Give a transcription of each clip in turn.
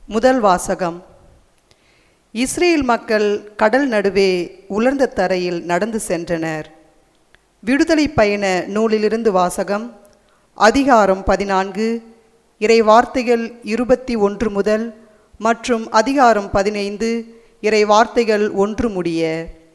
முதல் வாசகம் இஸ்ரேல் மக்கள் கடல் நடுவே உலர்ந்த தரையில் நடந்து சென்றனர் விடுதலை பயண நூலிலிருந்து வாசகம் அதிகாரம் பதினான்கு இறை வார்த்தைகள் இருபத்தி ஒன்று முதல் மற்றும் அதிகாரம் பதினைந்து இறை வார்த்தைகள் ஒன்று முடிய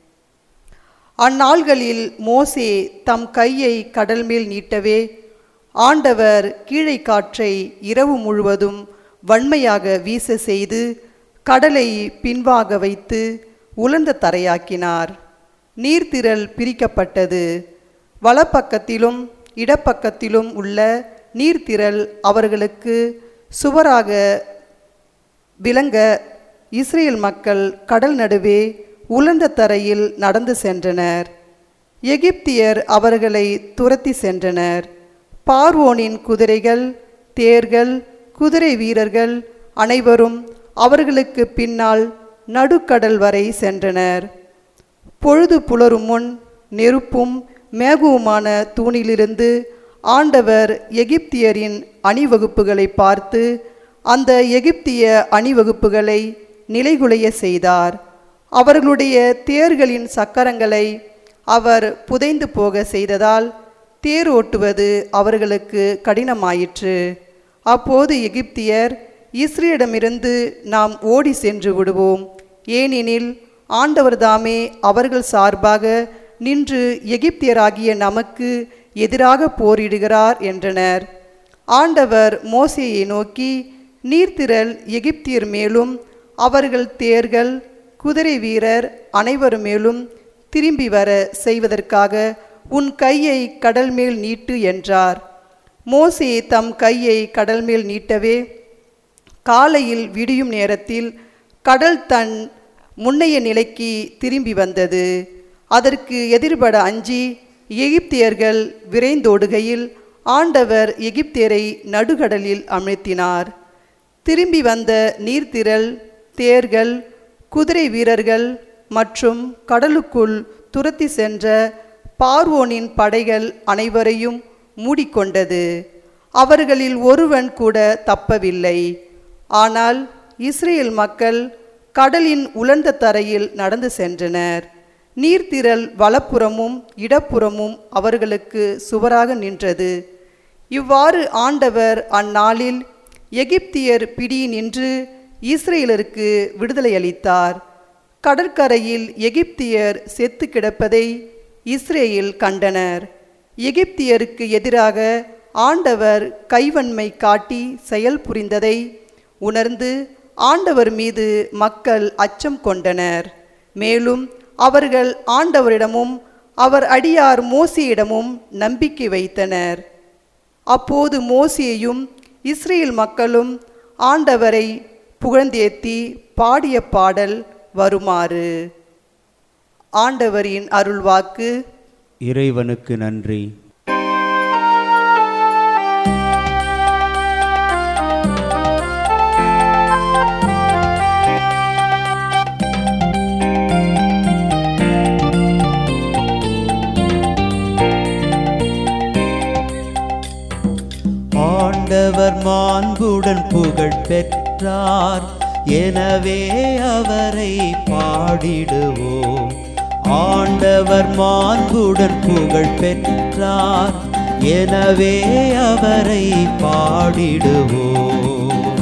அந்நாள்களில் மோசே தம் கையை கடல் மேல் நீட்டவே ஆண்டவர் கீழை காற்றை இரவு முழுவதும் வன்மையாக வீச செய்து கடலை பின்வாக வைத்து உலர்ந்த தரையாக்கினார் நீர்த்திரள் பிரிக்கப்பட்டது வலப்பக்கத்திலும் இடப்பக்கத்திலும் உள்ள நீர்த்திரள் அவர்களுக்கு சுவராக விளங்க இஸ்ரேல் மக்கள் கடல் நடுவே உலர்ந்த தரையில் நடந்து சென்றனர் எகிப்தியர் அவர்களை துரத்தி சென்றனர் பார்வோனின் குதிரைகள் தேர்கள் குதிரை வீரர்கள் அனைவரும் அவர்களுக்கு பின்னால் நடுக்கடல் வரை சென்றனர் பொழுது புலரும் முன் நெருப்பும் மேகுவுமான தூணிலிருந்து ஆண்டவர் எகிப்தியரின் அணிவகுப்புகளை பார்த்து அந்த எகிப்திய அணிவகுப்புகளை நிலைகுலைய செய்தார் அவர்களுடைய தேர்களின் சக்கரங்களை அவர் புதைந்து போக செய்ததால் தேர் ஓட்டுவது அவர்களுக்கு கடினமாயிற்று அப்போது எகிப்தியர் இஸ்ரேலிடமிருந்து நாம் ஓடி சென்று விடுவோம் ஏனெனில் ஆண்டவர்தாமே அவர்கள் சார்பாக நின்று எகிப்தியராகிய நமக்கு எதிராக போரிடுகிறார் என்றனர் ஆண்டவர் மோசேயை நோக்கி நீர்த்திரள் எகிப்தியர் மேலும் அவர்கள் தேர்கள் குதிரை வீரர் அனைவர் மேலும் திரும்பி வர செய்வதற்காக உன் கையை கடல் மேல் நீட்டு என்றார் மோசே தம் கையை கடல் மேல் நீட்டவே காலையில் விடியும் நேரத்தில் கடல் தன் முன்னைய நிலைக்கு திரும்பி வந்தது அதற்கு எதிர்பட அஞ்சி எகிப்தியர்கள் விரைந்தோடுகையில் ஆண்டவர் எகிப்தியரை நடுகடலில் அமிழ்த்தினார் திரும்பி வந்த நீர்த்திரள் தேர்கள் குதிரை வீரர்கள் மற்றும் கடலுக்குள் துரத்தி சென்ற பார்வோனின் படைகள் அனைவரையும் மூடிக்கொண்டது அவர்களில் ஒருவன் கூட தப்பவில்லை ஆனால் இஸ்ரேல் மக்கள் கடலின் உலர்ந்த தரையில் நடந்து சென்றனர் நீர்த்திரள் வலப்புறமும் இடப்புறமும் அவர்களுக்கு சுவராக நின்றது இவ்வாறு ஆண்டவர் அந்நாளில் எகிப்தியர் பிடியினின்று இஸ்ரேலருக்கு விடுதலை அளித்தார் கடற்கரையில் எகிப்தியர் செத்து கிடப்பதை இஸ்ரேல் கண்டனர் எகிப்தியருக்கு எதிராக ஆண்டவர் கைவன்மை காட்டி செயல் புரிந்ததை உணர்ந்து ஆண்டவர் மீது மக்கள் அச்சம் கொண்டனர் மேலும் அவர்கள் ஆண்டவரிடமும் அவர் அடியார் மோசியிடமும் நம்பிக்கை வைத்தனர் அப்போது மோசேயும் இஸ்ரேல் மக்களும் ஆண்டவரை புகழ்ந்தேத்தி பாடிய பாடல் வருமாறு ஆண்டவரின் அருள்வாக்கு இறைவனுக்கு நன்றி ஆண்டவர் மாண்புடன் புகழ் பெற்றார் எனவே அவரை பாடிடுவோம் ஆண்டவர் மாண்புடன் புகழ் பெற்றார் எனவே அவரை பாடிடுவோம்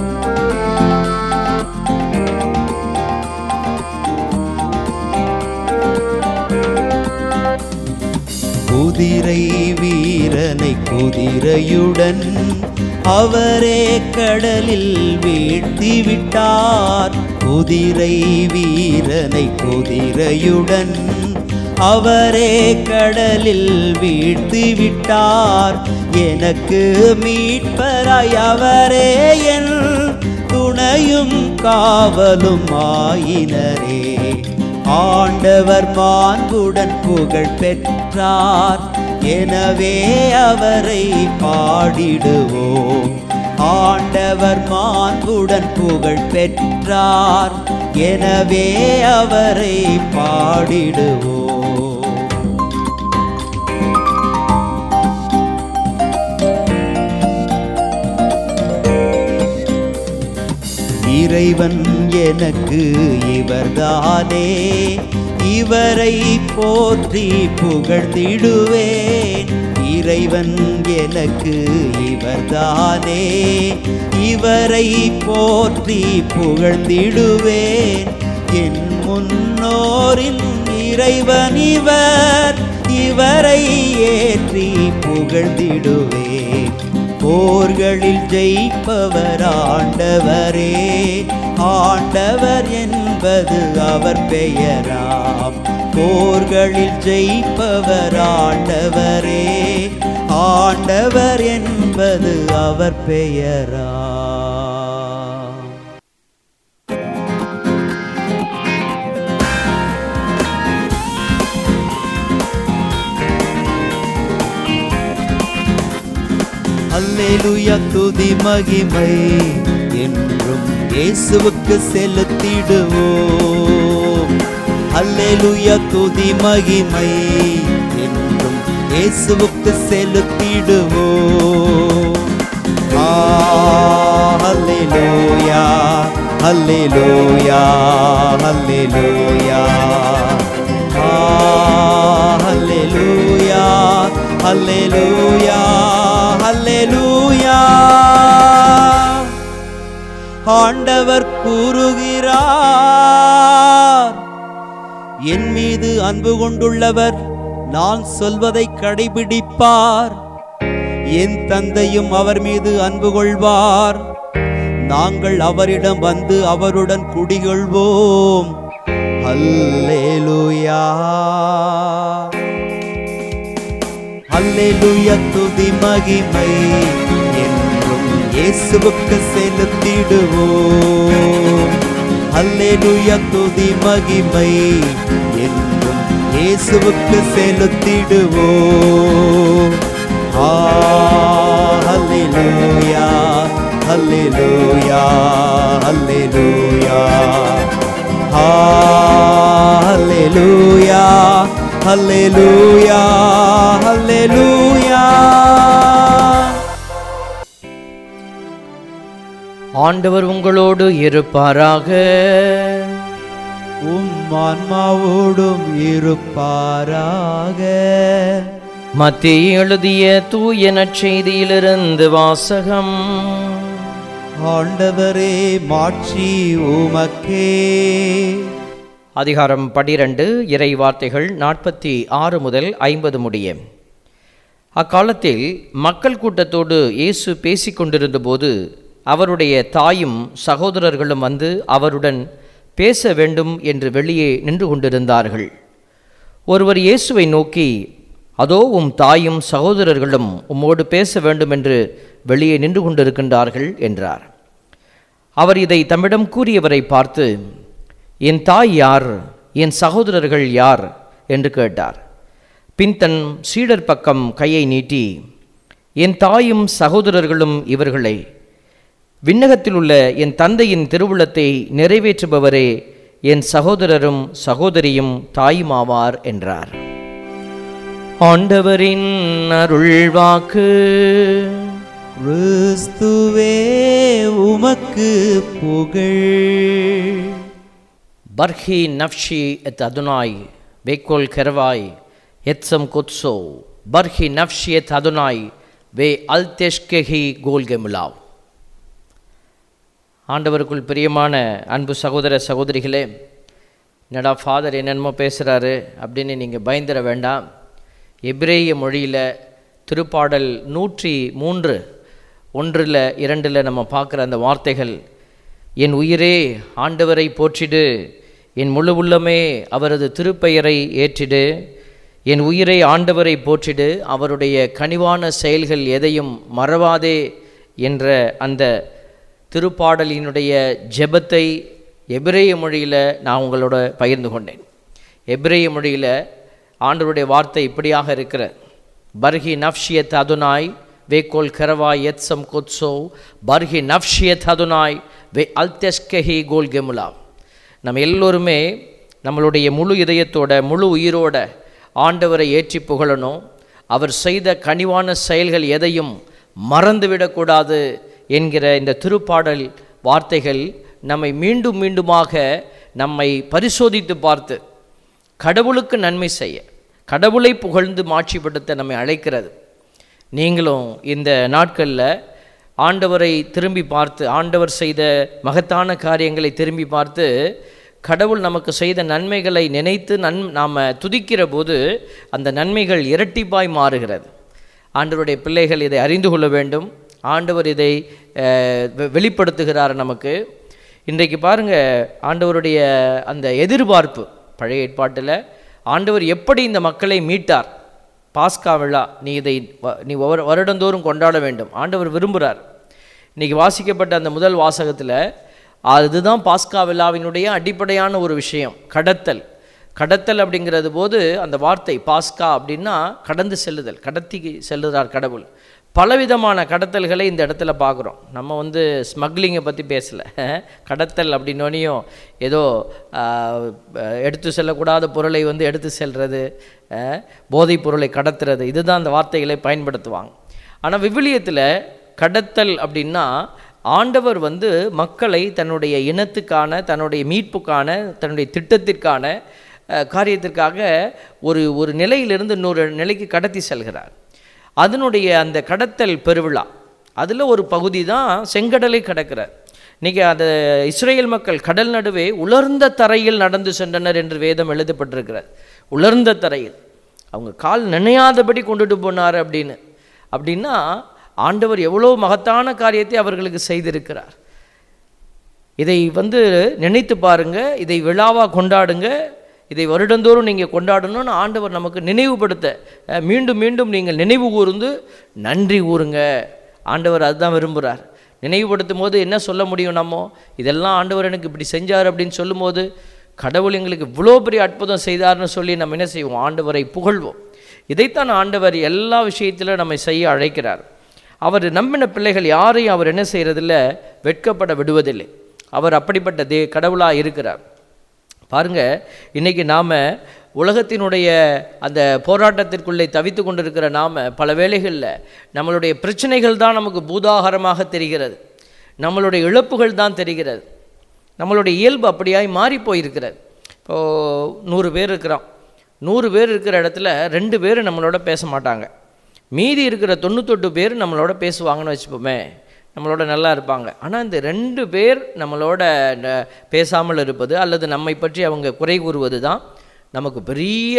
குதிரை வீரனை குதிரையுடன் அவரே கடலில் வீழ்த்தி விட்டார் குதிரை வீரனை குதிரையுடன் அவரே கடலில் வீழ்த்தி விட்டார் எனக்கு மீட்பராய் அவரே என் துணையும் காவலும் ஆயினரே ஆண்டவர் மாண்புடன் புகழ் பெற்றார் எனவே அவரை பாடிடுவோம் ஆண்டவர் மாண்புடன் புகழ் பெற்றார் எனவே அவரை பாடிடுவோம் இறைவன் எனக்கு இவர்தானே இவரை போற்றி புகழ்ந்திடுவேன் இறைவன் எனக்கு இவர்தானே இவரை போற்றி புகழ்ந்திடுவேன் என் முன்னோரின் இறைவன் இவர் இவரை ஏற்றி புகழ்ந்திடுவேன் போர்களில் ஜெயிப்பவர் ஆண்டவரே ஆண்டவர் என்பது அவர் பெயராம் போர்களில் ஜெயிப்பவர் ஆண்டவரே ஆண்டவர் என்பது அவர் பெயராம் அல்லேலூயா துதி மகிமை என்றும் இயேசுவுக்கு செலுத்திடுவோம் அல்லேலூயா துதி மகிமை என்றும் இயேசுவுக்கு செலுத்திடுவோம் ஆ, அல்லேலூயா அல்லேலூயா அல்லேலூயா ஆ, அல்லேலூயா அல்லேலூயா அல்லேலூயா ஆண்டவர் கூறுகிறார் என் மீது அன்பு கொண்டுள்ளவர் நான் சொல்வதை கடைபிடிப்பார் என் தந்தையும் அவர் மீது அன்பு கொள்வார் நாங்கள் அவரிடம் வந்து அவருடன் குடிகொள்வோம் அல்லேலூயா அல்லேலூயா துதி மகிமை என்றும் இயேசுவுக்கு செலுத்திடுவோம் அல்லேலூயா துதி மகிமை என்றும் இயேசுவுக்கு செலுத்திடுவோம் ஆ, அல்லேலூயா அல்லேலூயா அல்லேலூயா ஆ, அல்லேலூயா அல்லேலூயா அல்லேலூயா ஆண்டவர் உங்களோடு இருப்பாராக உம் ஆன்மாவோடும் இருப்பாராக மத்திய எழுதிய தூய நற்செய்தியிலிருந்து வாசகம் ஆண்டவரே மாட்சி உமக்கே அதிகாரம் பனிரெண்டு இறை வார்த்தைகள் நாற்பத்தி ஆறு முதல் ஐம்பது முடிய அக்காலத்தில் மக்கள் கூட்டத்தோடு இயேசு பேசிக் கொண்டிருந்தபோது அவருடைய தாயும் சகோதரர்களும் வந்து அவருடன் பேச வேண்டும் என்று வெளியே நின்று கொண்டிருந்தார்கள் ஒருவர் இயேசுவை நோக்கி அதோ உம் தாயும் சகோதரர்களும் உம்மோடு பேச வேண்டும் என்று வெளியே நின்று கொண்டிருக்கின்றார்கள் என்றார் அவர் இதை தம்மிடம் கூறியவரை பார்த்து என் தாய் யார் என் சகோதரர்கள் யார் என்று கேட்டார் பின் தன் சீடர் பக்கம் கையை நீட்டி என் தாயும் சகோதரர்களும் இவர்களே விண்ணகத்தில் உள்ள என் தந்தையின் திருவுளத்தை நிறைவேற்றுபவரே என் சகோதரரும் சகோதரியும் தாயுமாவார் என்றார் ஆண்டவரின் அருள்வாக்கு கிறிஸ்துவே உமக்கு புகழ் பர்ஹி நஃப்ஷி எத் அதுனாய் வேக்கோல் கெரவாய் எத்சம் கொத்சோ பர்ஹி நஃப்ஷி எத் அதுனாய் வே அல்தெஷ்கெஹி கோல்கெமுலாவ் ஆண்டவருக்குள் பிரியமான அன்பு சகோதர சகோதரிகளே என்னடா ஃபாதர் என்னென்னமோ பேசுகிறாரு அப்படின்னு நீங்கள் பயந்துட வேண்டாம் எபிரேய மொழியில் திருப்பாடல் நூற்றி மூன்று ஒன்றில் இரண்டில் நம்ம பார்க்குற அந்த வார்த்தைகள் என் உயிரே ஆண்டவரை போற்றிடு என் முழு உள்ளமே அவரது திருப்பெயரை ஏற்றிடு என் உயிரை ஆண்டவரை போற்றிடு அவருடைய கனிவான செயல்கள் எதையும் மறவாதே என்ற அந்த திருப்பாடலினுடைய ஜெபத்தை எபிரேய மொழியில் நான் உங்களோட பகிர்ந்து கொண்டேன் எபிரேய மொழியில் ஆண்டவருடைய வார்த்தை இப்படியாக இருக்கிற பர்ஹி நஃப்ஷியத் அதுனாய் வேக்கோல் கரவாய் எத்சம் கொத்சோ பர்ஹி நஃப்ஷியத் அதுனாய் வே அல்தெஸ்கஹி கோல் கெமுலா நம்ம எல்லோருமே நம்மளுடைய முழு இதயத்தோட முழு உயிரோட ஆண்டவரை ஏற்றி புகழணும் அவர் செய்த கனிவான செயல்கள் எதையும் மறந்துவிடக்கூடாது என்கிற இந்த திருப்பாடல் வார்த்தைகள் நம்மை மீண்டும் மீண்டுமாக நம்மை பரிசோதித்து பார்த்து கடவுளுக்கு நன்மை செய்ய கடவுளை புகழ்ந்து மாட்சிப்படுத்த நம்மை அழைக்கிறது நீங்களும் இந்த நாட்களில் ஆண்டவரை திரும்பி பார்த்து ஆண்டவர் செய்த மகத்தான காரியங்களை திரும்பி பார்த்து கடவுள் நமக்கு செய்த நன்மைகளை நினைத்து நன் நாம் துதிக்கிற போது அந்த நன்மைகள் இரட்டிப்பாய் மாறுகிறது ஆண்டவருடைய பிள்ளைகள் இதை அறிந்து கொள்ள வேண்டும் ஆண்டவர் இதை அஹ், வெ- வெளிப்படுத்துகிறார் நமக்கு இன்றைக்கு பாருங்க ஆண்டவருடைய அந்த எதிர்பார்ப்பு பழைய ஏற்பாட்டில் ஆண்டவர் எப்படி இந்த மக்களை மீட்டார் பாஸ்கா விழா நீ இதை வ- நீ ஒவ்வொரு வருடந்தோறும் கொண்டாட வேண்டும் ஆண்டவர் விரும்புகிறார் இன்னைக்கு வாசிக்கப்பட்ட அந்த முதல் வாசகத்தில் அதுதான் பாஸ்கா விழாவினுடைய அடிப்படையான ஒரு விஷயம் கடத்தல் கடத்தல் அப்படிங்கிறது போது அந்த வார்த்தை பாஸ்கா அப்படின்னா கடந்து செல்லுதல் கடத்தி செல்லுகிறார் கடவுள் பலவிதமான கடத்தல்களை இந்த இடத்துல பார்க்குறோம் நம்ம வந்து ஸ்மக்லிங்கை பற்றி பேசலை கடத்தல் அப்படின்னோனையும் ஏதோ ஆஹ், எடுத்து செல்லக்கூடாத பொருளை வந்து எடுத்து செல்றது அஹ், போதைப் பொருளை கடத்துறது இதுதான் அந்த வார்த்தைகளை பயன்படுத்துவாங்க ஆனால் விவிலியத்தில் கடத்தல் அப்படின்னா ஆண்டவர் வந்து மக்களை தன்னுடைய இனத்துக்கான தன்னுடைய மீட்புக்கான தன்னுடைய திட்டத்திற்கான அஹ், காரியத்திற்காக ஒரு ஒரு நிலையிலிருந்து இன்னொரு நிலைக்கு கடத்தி செல்கிறார் அதனுடைய அந்த கடத்தல் பெருவிழா அதில் ஒரு பகுதி தான் செங்கடலை கடக்கிறார் இன்னைக்கு அந்த இஸ்ரேல் மக்கள் கடல் நடுவே உலர்ந்த தரையில் நடந்து சென்றனர் என்று வேதம் எழுதப்பட்டிருக்கிறது உலர்ந்த தரையில் அவங்க கால் நினையாதபடி கொண்டுட்டு போனார் அப்படின்னு அப்படின்னா ஆண்டவர் எவ்வளோ மகத்தான காரியத்தை அவர்களுக்கு செய்திருக்கிறார் இதை வந்து நினைத்து பாருங்க இதை விழாவாக கொண்டாடுங்க இதை வருடந்தோறும் நீங்கள் கொண்டாடணும்னு ஆண்டவர் நமக்கு நினைவுபடுத்த அஹ், மீண்டும் மீண்டும் நீங்கள் நினைவு கூர்ந்து நன்றி கூறுங்க ஆண்டவர் அதுதான் விரும்புகிறார் நினைவுபடுத்தும் போது என்ன சொல்ல முடியும் நம்ம இதெல்லாம் ஆண்டவர் எனக்கு இப்படி செஞ்சார் அப்படின்னு சொல்லும்போது கடவுள் எங்களுக்கு இவ்வளோ பெரிய அற்புதம் செய்தார்னு சொல்லி நம்ம என்ன செய்வோம் ஆண்டவரை புகழ்வோம் இதைத்தான் ஆண்டவர் எல்லா விஷயத்திலும் நம்மை செய்ய அழைக்கிறார் அவர் நம்பின பிள்ளைகள் யாரையும் அவர் என்ன செய்கிறதில்ல வெட்கப்பட விடுவதில்லை அவர் அப்படிப்பட்ட தே கடவுளாக இருக்கிறார் பாருங்க இன்னைக்கு நாம் உலகத்தினுடைய அந்த போராட்டத்திற்குள்ளே தவித்து கொண்டிருக்கிற நாம் பல வேளைகளில் நம்மளுடைய பிரச்சனைகள் தான் நமக்கு பூதாகாரமாக தெரிகிறது நம்மளுடைய இழப்புகள் தான் தெரிகிறது நம்மளுடைய இயல்பு அப்படியாய் மாறி போயிருக்கிறது இப்போது நூறு பேர் இருக்கிறோம் நூறு பேர் இருக்கிற இடத்துல ரெண்டு பேர் நம்மளோட பேச மாட்டாங்க மீதி இருக்கிற தொண்ணூத்தெட்டு பேர் நம்மளோட பேசுவாங்கன்னு வச்சுப்போமே நம்மளோட நல்லா இருப்பாங்க ஆனால் இந்த ரெண்டு பேர் நம்மளோட ந- பேசாமல் இருப்பது அல்லது நம்மை பற்றி அவங்க குறை கூறுவது தான் நமக்கு பெரிய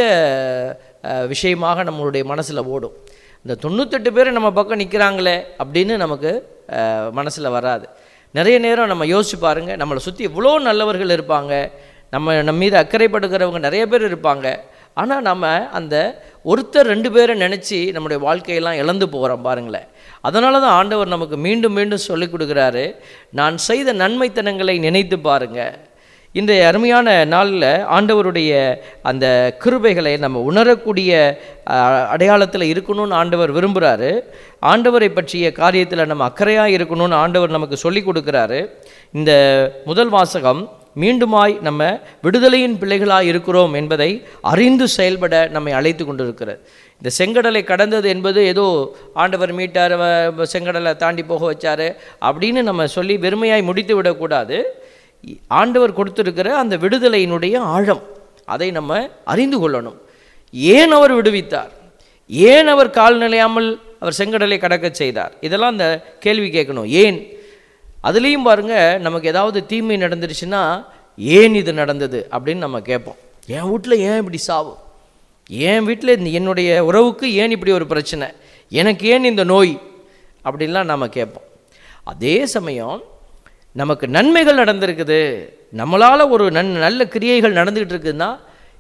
அஹ், விஷயமாக நம்மளுடைய மனசில் ஓடும் இந்த தொண்ணூத்தெட்டு பேர் நம்ம பக்கம் நிற்கிறாங்களே அப்படின்னு நமக்கு மனசில் வராது நிறைய நேரம் நம்ம யோசிச்சு பாருங்க நம்மளை சுற்றி இவ்வளோ நல்லவர்கள் இருப்பாங்க நம்ம நம்ம மீது அக்கறைப்படுகிறவங்க நிறைய பேர் இருப்பாங்க ஆனால் நம்ம அந்த ஒருத்தர் ரெண்டு பேரை நினச்சி நம்முடைய வாழ்க்கையெல்லாம் இழந்து போகிறோம் பாருங்களேன் அதனால தான் ஆண்டவர் நமக்கு மீண்டும் மீண்டும் சொல்லிக் கொடுக்குறாரு நான் செய்த நன்மைத்தனங்களை நினைத்து பாருங்க இன்றைய அருமையான நாளில் ஆண்டவருடைய அந்த கிருபைகளை நம்ம உணரக்கூடிய அடையாளத்தில் இருக்கணும்னு ஆண்டவர் விரும்புகிறாரு ஆண்டவரை பற்றிய காரியத்தில் நம்ம அக்கறையாக இருக்கணும்னு ஆண்டவர் நமக்கு சொல்லி கொடுக்குறாரு இந்த முதல் வாசகம் மீண்டுமாய் நம்ம விடுதலையின் பிள்ளைகளாக இருக்கிறோம் என்பதை அறிந்து செயல்பட நம்மை அழைத்து கொண்டிருக்கிறது இந்த செங்கடலை கடந்தது என்பது ஏதோ ஆண்டவர் மீட்டார் வ- செங்கடலை தாண்டி போக வச்சாரு அப்படின்னு நம்ம சொல்லி வெறுமையாய் முடித்து விடக்கூடாது இ- ஆண்டவர் கொடுத்திருக்கிற அந்த விடுதலையினுடைய ஆழம் அதை நம்ம அறிந்து கொள்ளணும் ஏன் அவர் விடுவித்தார் ஏன் அவர் கால் நிலையாமல் அவர் செங்கடலை கடக்கச் செய்தார் இதெல்லாம் அந்த கேள்வி கேட்கணும் ஏன் அதுலேயும் பாருங்க நமக்கு ஏதாவது தீமை நடந்துருச்சுன்னா ஏன் இது நடந்தது அப்படின்னு நம்ம கேட்போம் என் வீட்டில் ஏன் இப்படி சாவு என் வீட்டில் என்னுடைய உறவுக்கு ஏன் இப்படி ஒரு பிரச்சனை எனக்கு ஏன் இந்த நோய் அப்படின்லாம் நம்ம கேட்போம் அதே சமயம் நமக்கு நன்மைகள் நடந்திருக்குது நம்மளால் ஒரு நன் நல்ல கிரியைகள் நடந்துக்கிட்டு இருக்குதுன்னா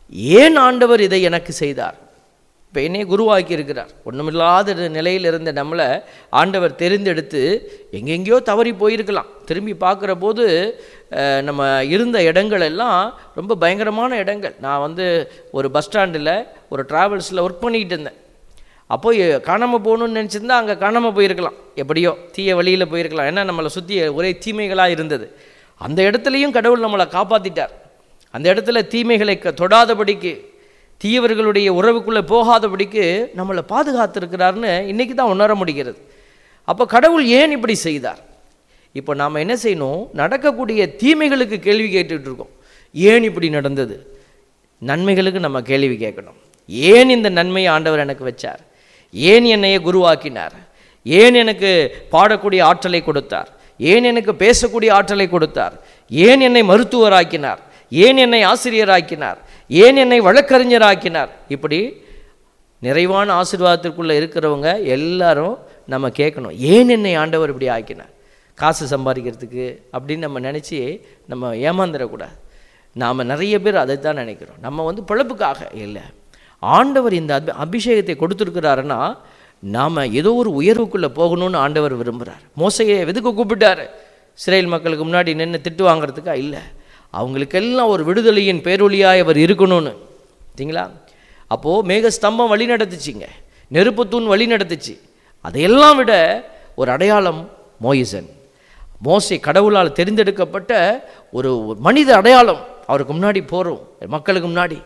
ஏன் ஆண்டவர் இதை எனக்கு செய்தார் இப்போ என்னைய குருவாக்கி இருக்கிறார் ஒன்றுமில்லாத நிலையில் இருந்த நம்மளை ஆண்டவர் தெரிந்தெடுத்து எங்கெங்கேயோ தவறி போயிருக்கலாம் திரும்பி பார்க்குற போது அஹ், நம்ம இருந்த இடங்கள் எல்லாம் ரொம்ப பயங்கரமான இடங்கள் நான் வந்து ஒரு பஸ் ஸ்டாண்டில் ஒரு ட்ராவல்ஸில் ஒர்க் பண்ணிக்கிட்டு இருந்தேன் அப்போ எ- காணாம போகணும்னு நினச்சிருந்தா அங்கே காணாமல் போயிருக்கலாம் எப்படியோ தீய வழியில் போயிருக்கலாம் ஏன்னா நம்மளை சுற்றி ஒரே தீமைகளாக இருந்தது அந்த இடத்துலையும் கடவுள் நம்மளை காப்பாற்றிட்டார் அந்த இடத்துல தீமைகளை க- தொடாதபடிக்கு தீயவர்களுடைய உறவுக்குள்ளே போகாதபடிக்கு நம்மளை பாதுகாத்திருக்கிறார்னு இன்றைக்கி தான் உணர முடிகிறது அப்போ கடவுள் ஏன் இப்படி செய்தார் இப்போ நாம் என்ன செய்யணும் நடக்கக்கூடிய தீமைகளுக்கு கேள்வி கேட்டுட்டு இருக்கோம் ஏன் இப்படி நடந்தது நன்மைகளுக்கு நம்ம கேள்வி கேட்கணும் ஏன் இந்த நன்மையை ஆண்டவர் எனக்கு வச்சார் ஏன் என்னைய குருவாக்கினார் ஏன் எனக்கு பாடக்கூடிய ஆற்றலை கொடுத்தார் ஏன் எனக்கு பேசக்கூடிய ஆற்றலை கொடுத்தார் ஏன் என்னை மருத்துவராக்கினார் ஏன் என்னை ஆசிரியராக்கினார் ஏன் என்னை வழக்கறிஞராக்கினார் இப்படி நிறைவான ஆசீர்வாதத்திற்குள்ளே இருக்கிறவங்க எல்லாரும் நம்ம கேட்கணும் ஏன் என்னை ஆண்டவர் இப்படி ஆக்கினார் காசு சம்பாதிக்கிறதுக்கு அப்படின்னு நம்ம நினச்சி நம்ம ஏமாந்துடக்கூடாது நாம் நிறைய பேர் அதை தான் நினைக்கிறோம் நம்ம வந்து பிழப்புக்காக இல்லை ஆண்டவர் இந்த அபி அபிஷேகத்தை கொடுத்துருக்கிறாருன்னா நாம் ஏதோ ஒரு உயர்வுக்குள்ளே போகணும்னு ஆண்டவர் விரும்புகிறார் மோசையை எதுக்கு கூப்பிட்டாரு இஸ்ரேல் மக்களுக்கு முன்னாடி நின்று திட்டு வாங்குறதுக்கா இல்லை அவங்களுக்கெல்லாம் ஒரு விடுதலையின் பேரொழியாய் அவர் இருக்கணும்னு சரிங்களா அப்போது மேகஸ்தம்பம் வழி நடத்துச்சிங்க நெருப்புத்தூண் வழி நடத்துச்சு அதையெல்லாம் விட ஒரு அடையாளம் மோயிசன் மோசே கடவுளால் தெரிந்தெடுக்கப்பட்ட ஒரு மனித அடையாளம் அவருக்கு முன்னாடி போகிறோம் மக்களுக்கு முன்னாடி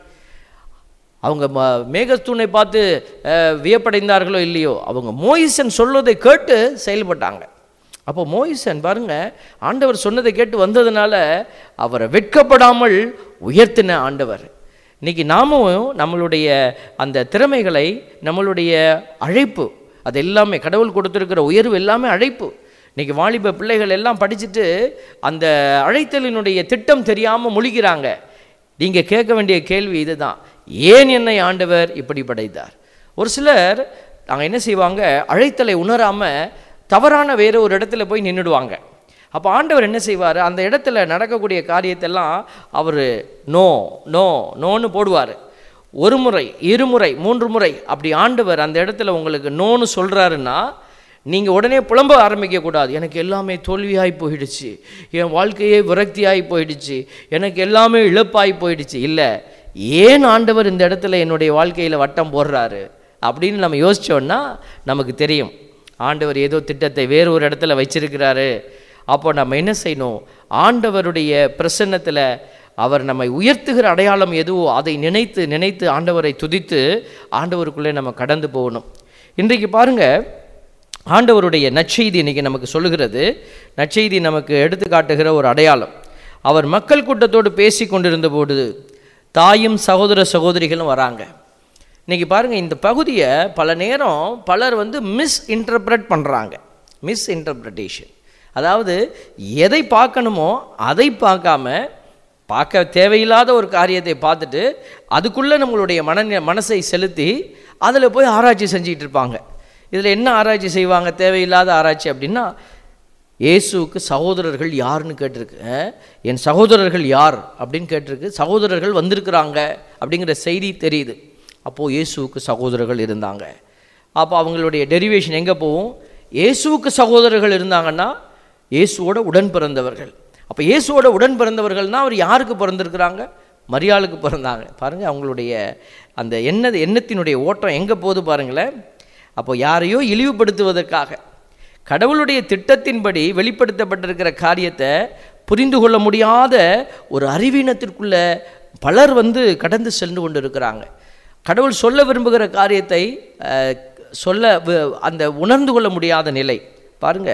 அவங்க ம மேகத்தூணை பார்த்து அஹ், வியப்படைந்தார்களோ இல்லையோ அவங்க மோயிசன் சொல்வதை கேட்டு செயல்பட்டாங்க அப்போ மோயிசன் பாருங்க ஆண்டவர் சொன்னதை கேட்டு வந்ததுனால அவரை வெட்கப்படாமல் உயர்த்தின ஆண்டவர் இன்னைக்கு நாமும் நம்மளுடைய அந்த திறமைகளை நம்மளுடைய அழைப்பு அது எல்லாமே கடவுள் கொடுத்துருக்கிற உயர்வு எல்லாமே அழைப்பு இன்னைக்கு வாலிப பிள்ளைகள் எல்லாம் படிச்சுட்டு அந்த அழைத்தலினுடைய திட்டம் தெரியாமல் முழிக்கிறாங்க நீங்கள் கேட்க வேண்டிய கேள்வி இதுதான் ஏன் என்னை ஆண்டவர் இப்படி படைத்தார் ஒரு சிலர் நாங்கள் என்ன செய்வாங்க அழைத்தலை உணராமல் தவறான வேறு ஒரு இடத்துல போய் நின்றுடுவாங்க அப்போ ஆண்டவர் என்ன செய்வார் அந்த இடத்துல நடக்கக்கூடிய காரியத்தெல்லாம் அவர் நோ நோ நோன்னு போடுவார் ஒரு முறை இருமுறை மூன்று முறை அப்படி ஆண்டவர் அந்த இடத்துல உங்களுக்கு நோன்னு சொல்கிறாருன்னா நீங்கள் உடனே புலம்ப ஆரம்பிக்கக்கூடாது எனக்கு எல்லாமே தோல்வியாகி போயிடுச்சு என் வாழ்க்கையே விரக்தியாகி போயிடுச்சு எனக்கு எல்லாமே இழப்பாகி போயிடுச்சு இல்லை ஏன் ஆண்டவர் இந்த இடத்துல என்னுடைய வாழ்க்கையில் வட்டம் போடுறாரு அப்படின்னு நம்ம யோசிச்சோன்னா நமக்கு தெரியும் ஆண்டவர் ஏதோ திட்டத்தை வேறு ஒரு இடத்துல வச்சிருக்கிறாரு அப்போ நம்ம என்ன செய்யணும் ஆண்டவருடைய பிரசன்னத்தில் அவர் நம்மை உயர்த்துகிற அடையாளம் எதுவோ அதை நினைத்து நினைத்து ஆண்டவரை துதித்து ஆண்டவருக்குள்ளே நம்ம கடந்து போகணும் இன்றைக்கு பாருங்க ஆண்டவருடைய நற்செய்தி இன்னைக்கு நமக்கு சொல்லுகிறது நற்செய்தி நமக்கு எடுத்து காட்டுகிற ஒரு அடையாளம் அவர் மக்கள் கூட்டத்தோடு பேசி கொண்டிருந்த போது தாயும் சகோதர சகோதரிகளும் வராங்க இன்னைக்கு பாருங்க இந்த பகுதியை பல நேரம் பலர் வந்து மிஸ் இன்டர்பிரட் பண்ணுறாங்க மிஸ் இன்டர்பிரட்டேஷன் அதாவது எதை பார்க்கணுமோ அதை பார்க்காம பார்க்க தேவையில்லாத ஒரு காரியத்தை பார்த்துட்டு அதுக்குள்ளே நம்மளுடைய மன மனசை செலுத்தி அதில் போய் ஆராய்ச்சி செஞ்சுக்கிட்டு இருப்பாங்க இதில் என்ன ஆராய்ச்சி செய்வாங்க தேவையில்லாத ஆராய்ச்சி அப்படின்னா இயேசுவுக்கு சகோதரர்கள் யாருன்னு கேட்டிருக்கு அஹ், என் சகோதரர்கள் யார் அப்படின்னு கேட்டிருக்கு சகோதரர்கள் வந்திருக்கிறாங்க அப்படிங்கிற செய்தி தெரியுது அப்போது இயேசுவுக்கு சகோதரர்கள் இருந்தாங்க அப்போ அவங்களுடைய டெரிவேஷன் எங்கே போகும் இயேசுவுக்கு சகோதரர்கள் இருந்தாங்கன்னா இயேசுவோட உடன் பிறந்தவர்கள் அப்போ இயேசுவோட உடன் பிறந்தவர்கள்னா அவர் யாருக்கு பிறந்திருக்கிறாங்க மரியாளுக்கு பிறந்தாங்க பாருங்கள் அவங்களுடைய அந்த எண்ண எண்ணத்தினுடைய ஓட்டம் எங்கே போகுது பாருங்களேன் அப்போ யாரையோ இழிவுபடுத்துவதற்காக கடவுளுடைய திட்டத்தின்படி வெளிப்படுத்தப்பட்டிருக்கிற காரியத்தை புரிந்து கொள்ள முடியாத ஒரு அறிவீனத்திற்குள்ள பலர் வந்து கடந்து சென்று கொண்டு இருக்கிறாங்க கடவுள் சொல்ல விரும்புகிற காரியத்தை அஹ், சொல்ல வி- அந்த உணர்ந்து கொள்ள முடியாத நிலை பாருங்க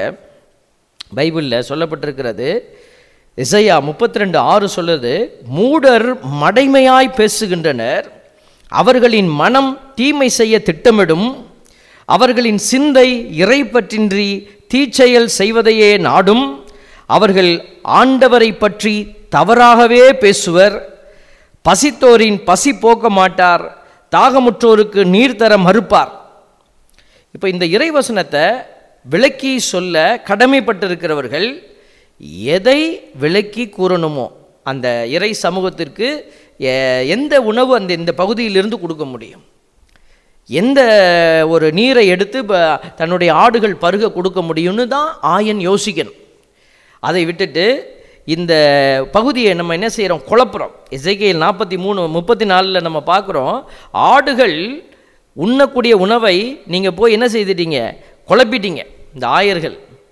பைபிளில் சொல்லப்பட்டிருக்கிறது இசையா முப்பத்தி ரெண்டு ஆறு சொல்லுது மூடர் மடைமையாய் பேசுகின்றனர் அவர்களின் மனம் தீமை செய்ய திட்டமிடும் அவர்களின் சிந்தை இறை பற்றின்றி தீச்செயல் செய்வதையே நாடும் அவர்கள் ஆண்டவரை பற்றி தவறாகவே பேசுவர் பசித்தோரின் பசி போக்க மாட்டார் தாகமுற்றோருக்கு நீர் தர மறுப்பார் இப்போ இந்த இறைவசனத்தை விளக்கி சொல்ல கடமைப்பட்டிருக்கிறவர்கள் எதை விளக்கி கூறணுமோ அந்த இறை சமூகத்திற்கு எ- எந்த உணவு அந்த இந்த பகுதியிலிருந்து கொடுக்க முடியும் எந்த ஒரு நீரை எடுத்து ப- தன்னுடைய ஆடுகள் பருக கொடுக்க முடியும்னு தான் ஆயன் யோசிக்கணும் அதை விட்டுட்டு இந்த பகுதியை நம்ம என்ன செய்கிறோம் குழப்புறோம் இசைக்கையில் நாற்பத்தி மூணு முப்பத்தி நாலில் நம்ம பார்க்குறோம் ஆடுகள் உண்ணக்கூடிய உணவை நீங்கள் போய் என்ன செய்துட்டீங்க குழப்பிட்டீங்க இந்த ஆயர்கள்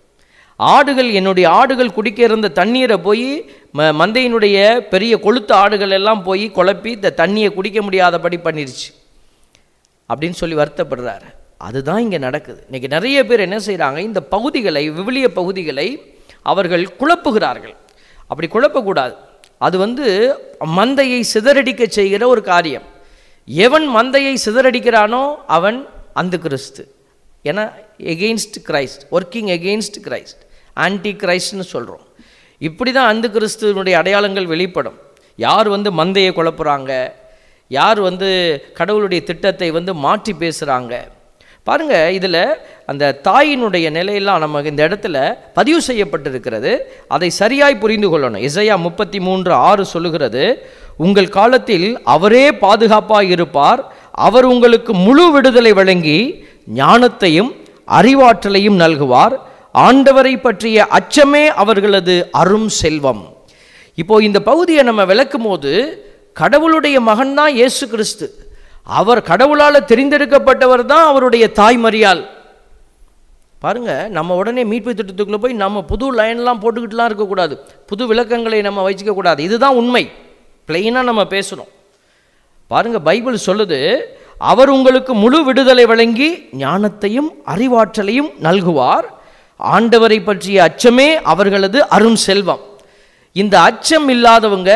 ஆடுகள் என்னுடைய ஆடுகள் குடிக்க இருந்த தண்ணீரை போய் ம மந்தையினுடைய பெரிய கொளுத்த ஆடுகள் எல்லாம் போய் குழப்பி இந்த தண்ணியை குடிக்க முடியாதபடி பண்ணிருச்சு அப்படின்னு சொல்லி வருத்தப்படுறாரு அதுதான் இங்கே நடக்குது இன்னைக்கு நிறைய பேர் என்ன செய்கிறாங்க இந்த பகுதிகளை விவிலிய பகுதிகளை அவர்கள் குழப்புகிறார்கள் அப்படி குழப்பக்கூடாது அது வந்து மந்தையை சிதறடிக்க செய்கிற ஒரு காரியம் எவன் மந்தையை சிதறடிக்கிறானோ அவன் அந்த கிறிஸ்து ஏன்னா against Christ working against Christ anti கிரைஸ்ட்னு சொல்கிறோம் இப்படி தான் அந்த கிறிஸ்துவனுடைய அடையாளங்கள் வெளிப்படும் யார் வந்து மந்தையை குழப்புறாங்க யார் வந்து கடவுளுடைய திட்டத்தை வந்து மாற்றி பேசுகிறாங்க பாருங்க இதில் அந்த தாயினுடைய நிலையெல்லாம் நமக்கு இந்த இடத்துல பதிவு செய்யப்பட்டிருக்கிறது அதை சரியாய் புரிந்து கொள்ளணும் இசையா முப்பத்தி மூன்று ஆறு சொல்லுகிறது உங்கள் காலத்தில் அவரே பாதுகாப்பாக இருப்பார் அவர் உங்களுக்கு முழு விடுதலை வழங்கி ஞானத்தையும் அறிவாற்றலையும் நல்குவார் ஆண்டவரை பற்றிய அச்சமே அவர்களது அரும் செல்வம் இப்போ இந்த பகுதியை நம்ம விளக்கும் போது கடவுளுடைய மகன் தான் இயேசு கிறிஸ்து அவர் கடவுளால் தெரிந்தெடுக்கப்பட்டவர் தான் அவருடைய தாய் மரியாள் பாருங்க நம்ம உடனே மீட்பு திட்டத்துக்குள்ளே போய் நம்ம புது லைன்லாம் போட்டுக்கிட்டுலாம் இருக்கக்கூடாது புது விளக்கங்களை நம்ம வச்சுக்க கூடாது இதுதான் உண்மை பிளெயினாக நம்ம பேசணும் பாருங்க பைபிள் சொல்லுது அவர் உங்களுக்கு முழு விடுதலை வழங்கி ஞானத்தையும் அறிவாற்றலையும் நல்குவார் ஆண்டவரை பற்றிய அச்சமே அவர்களது அரும் செல்வம் இந்த அச்சம் இல்லாதவங்க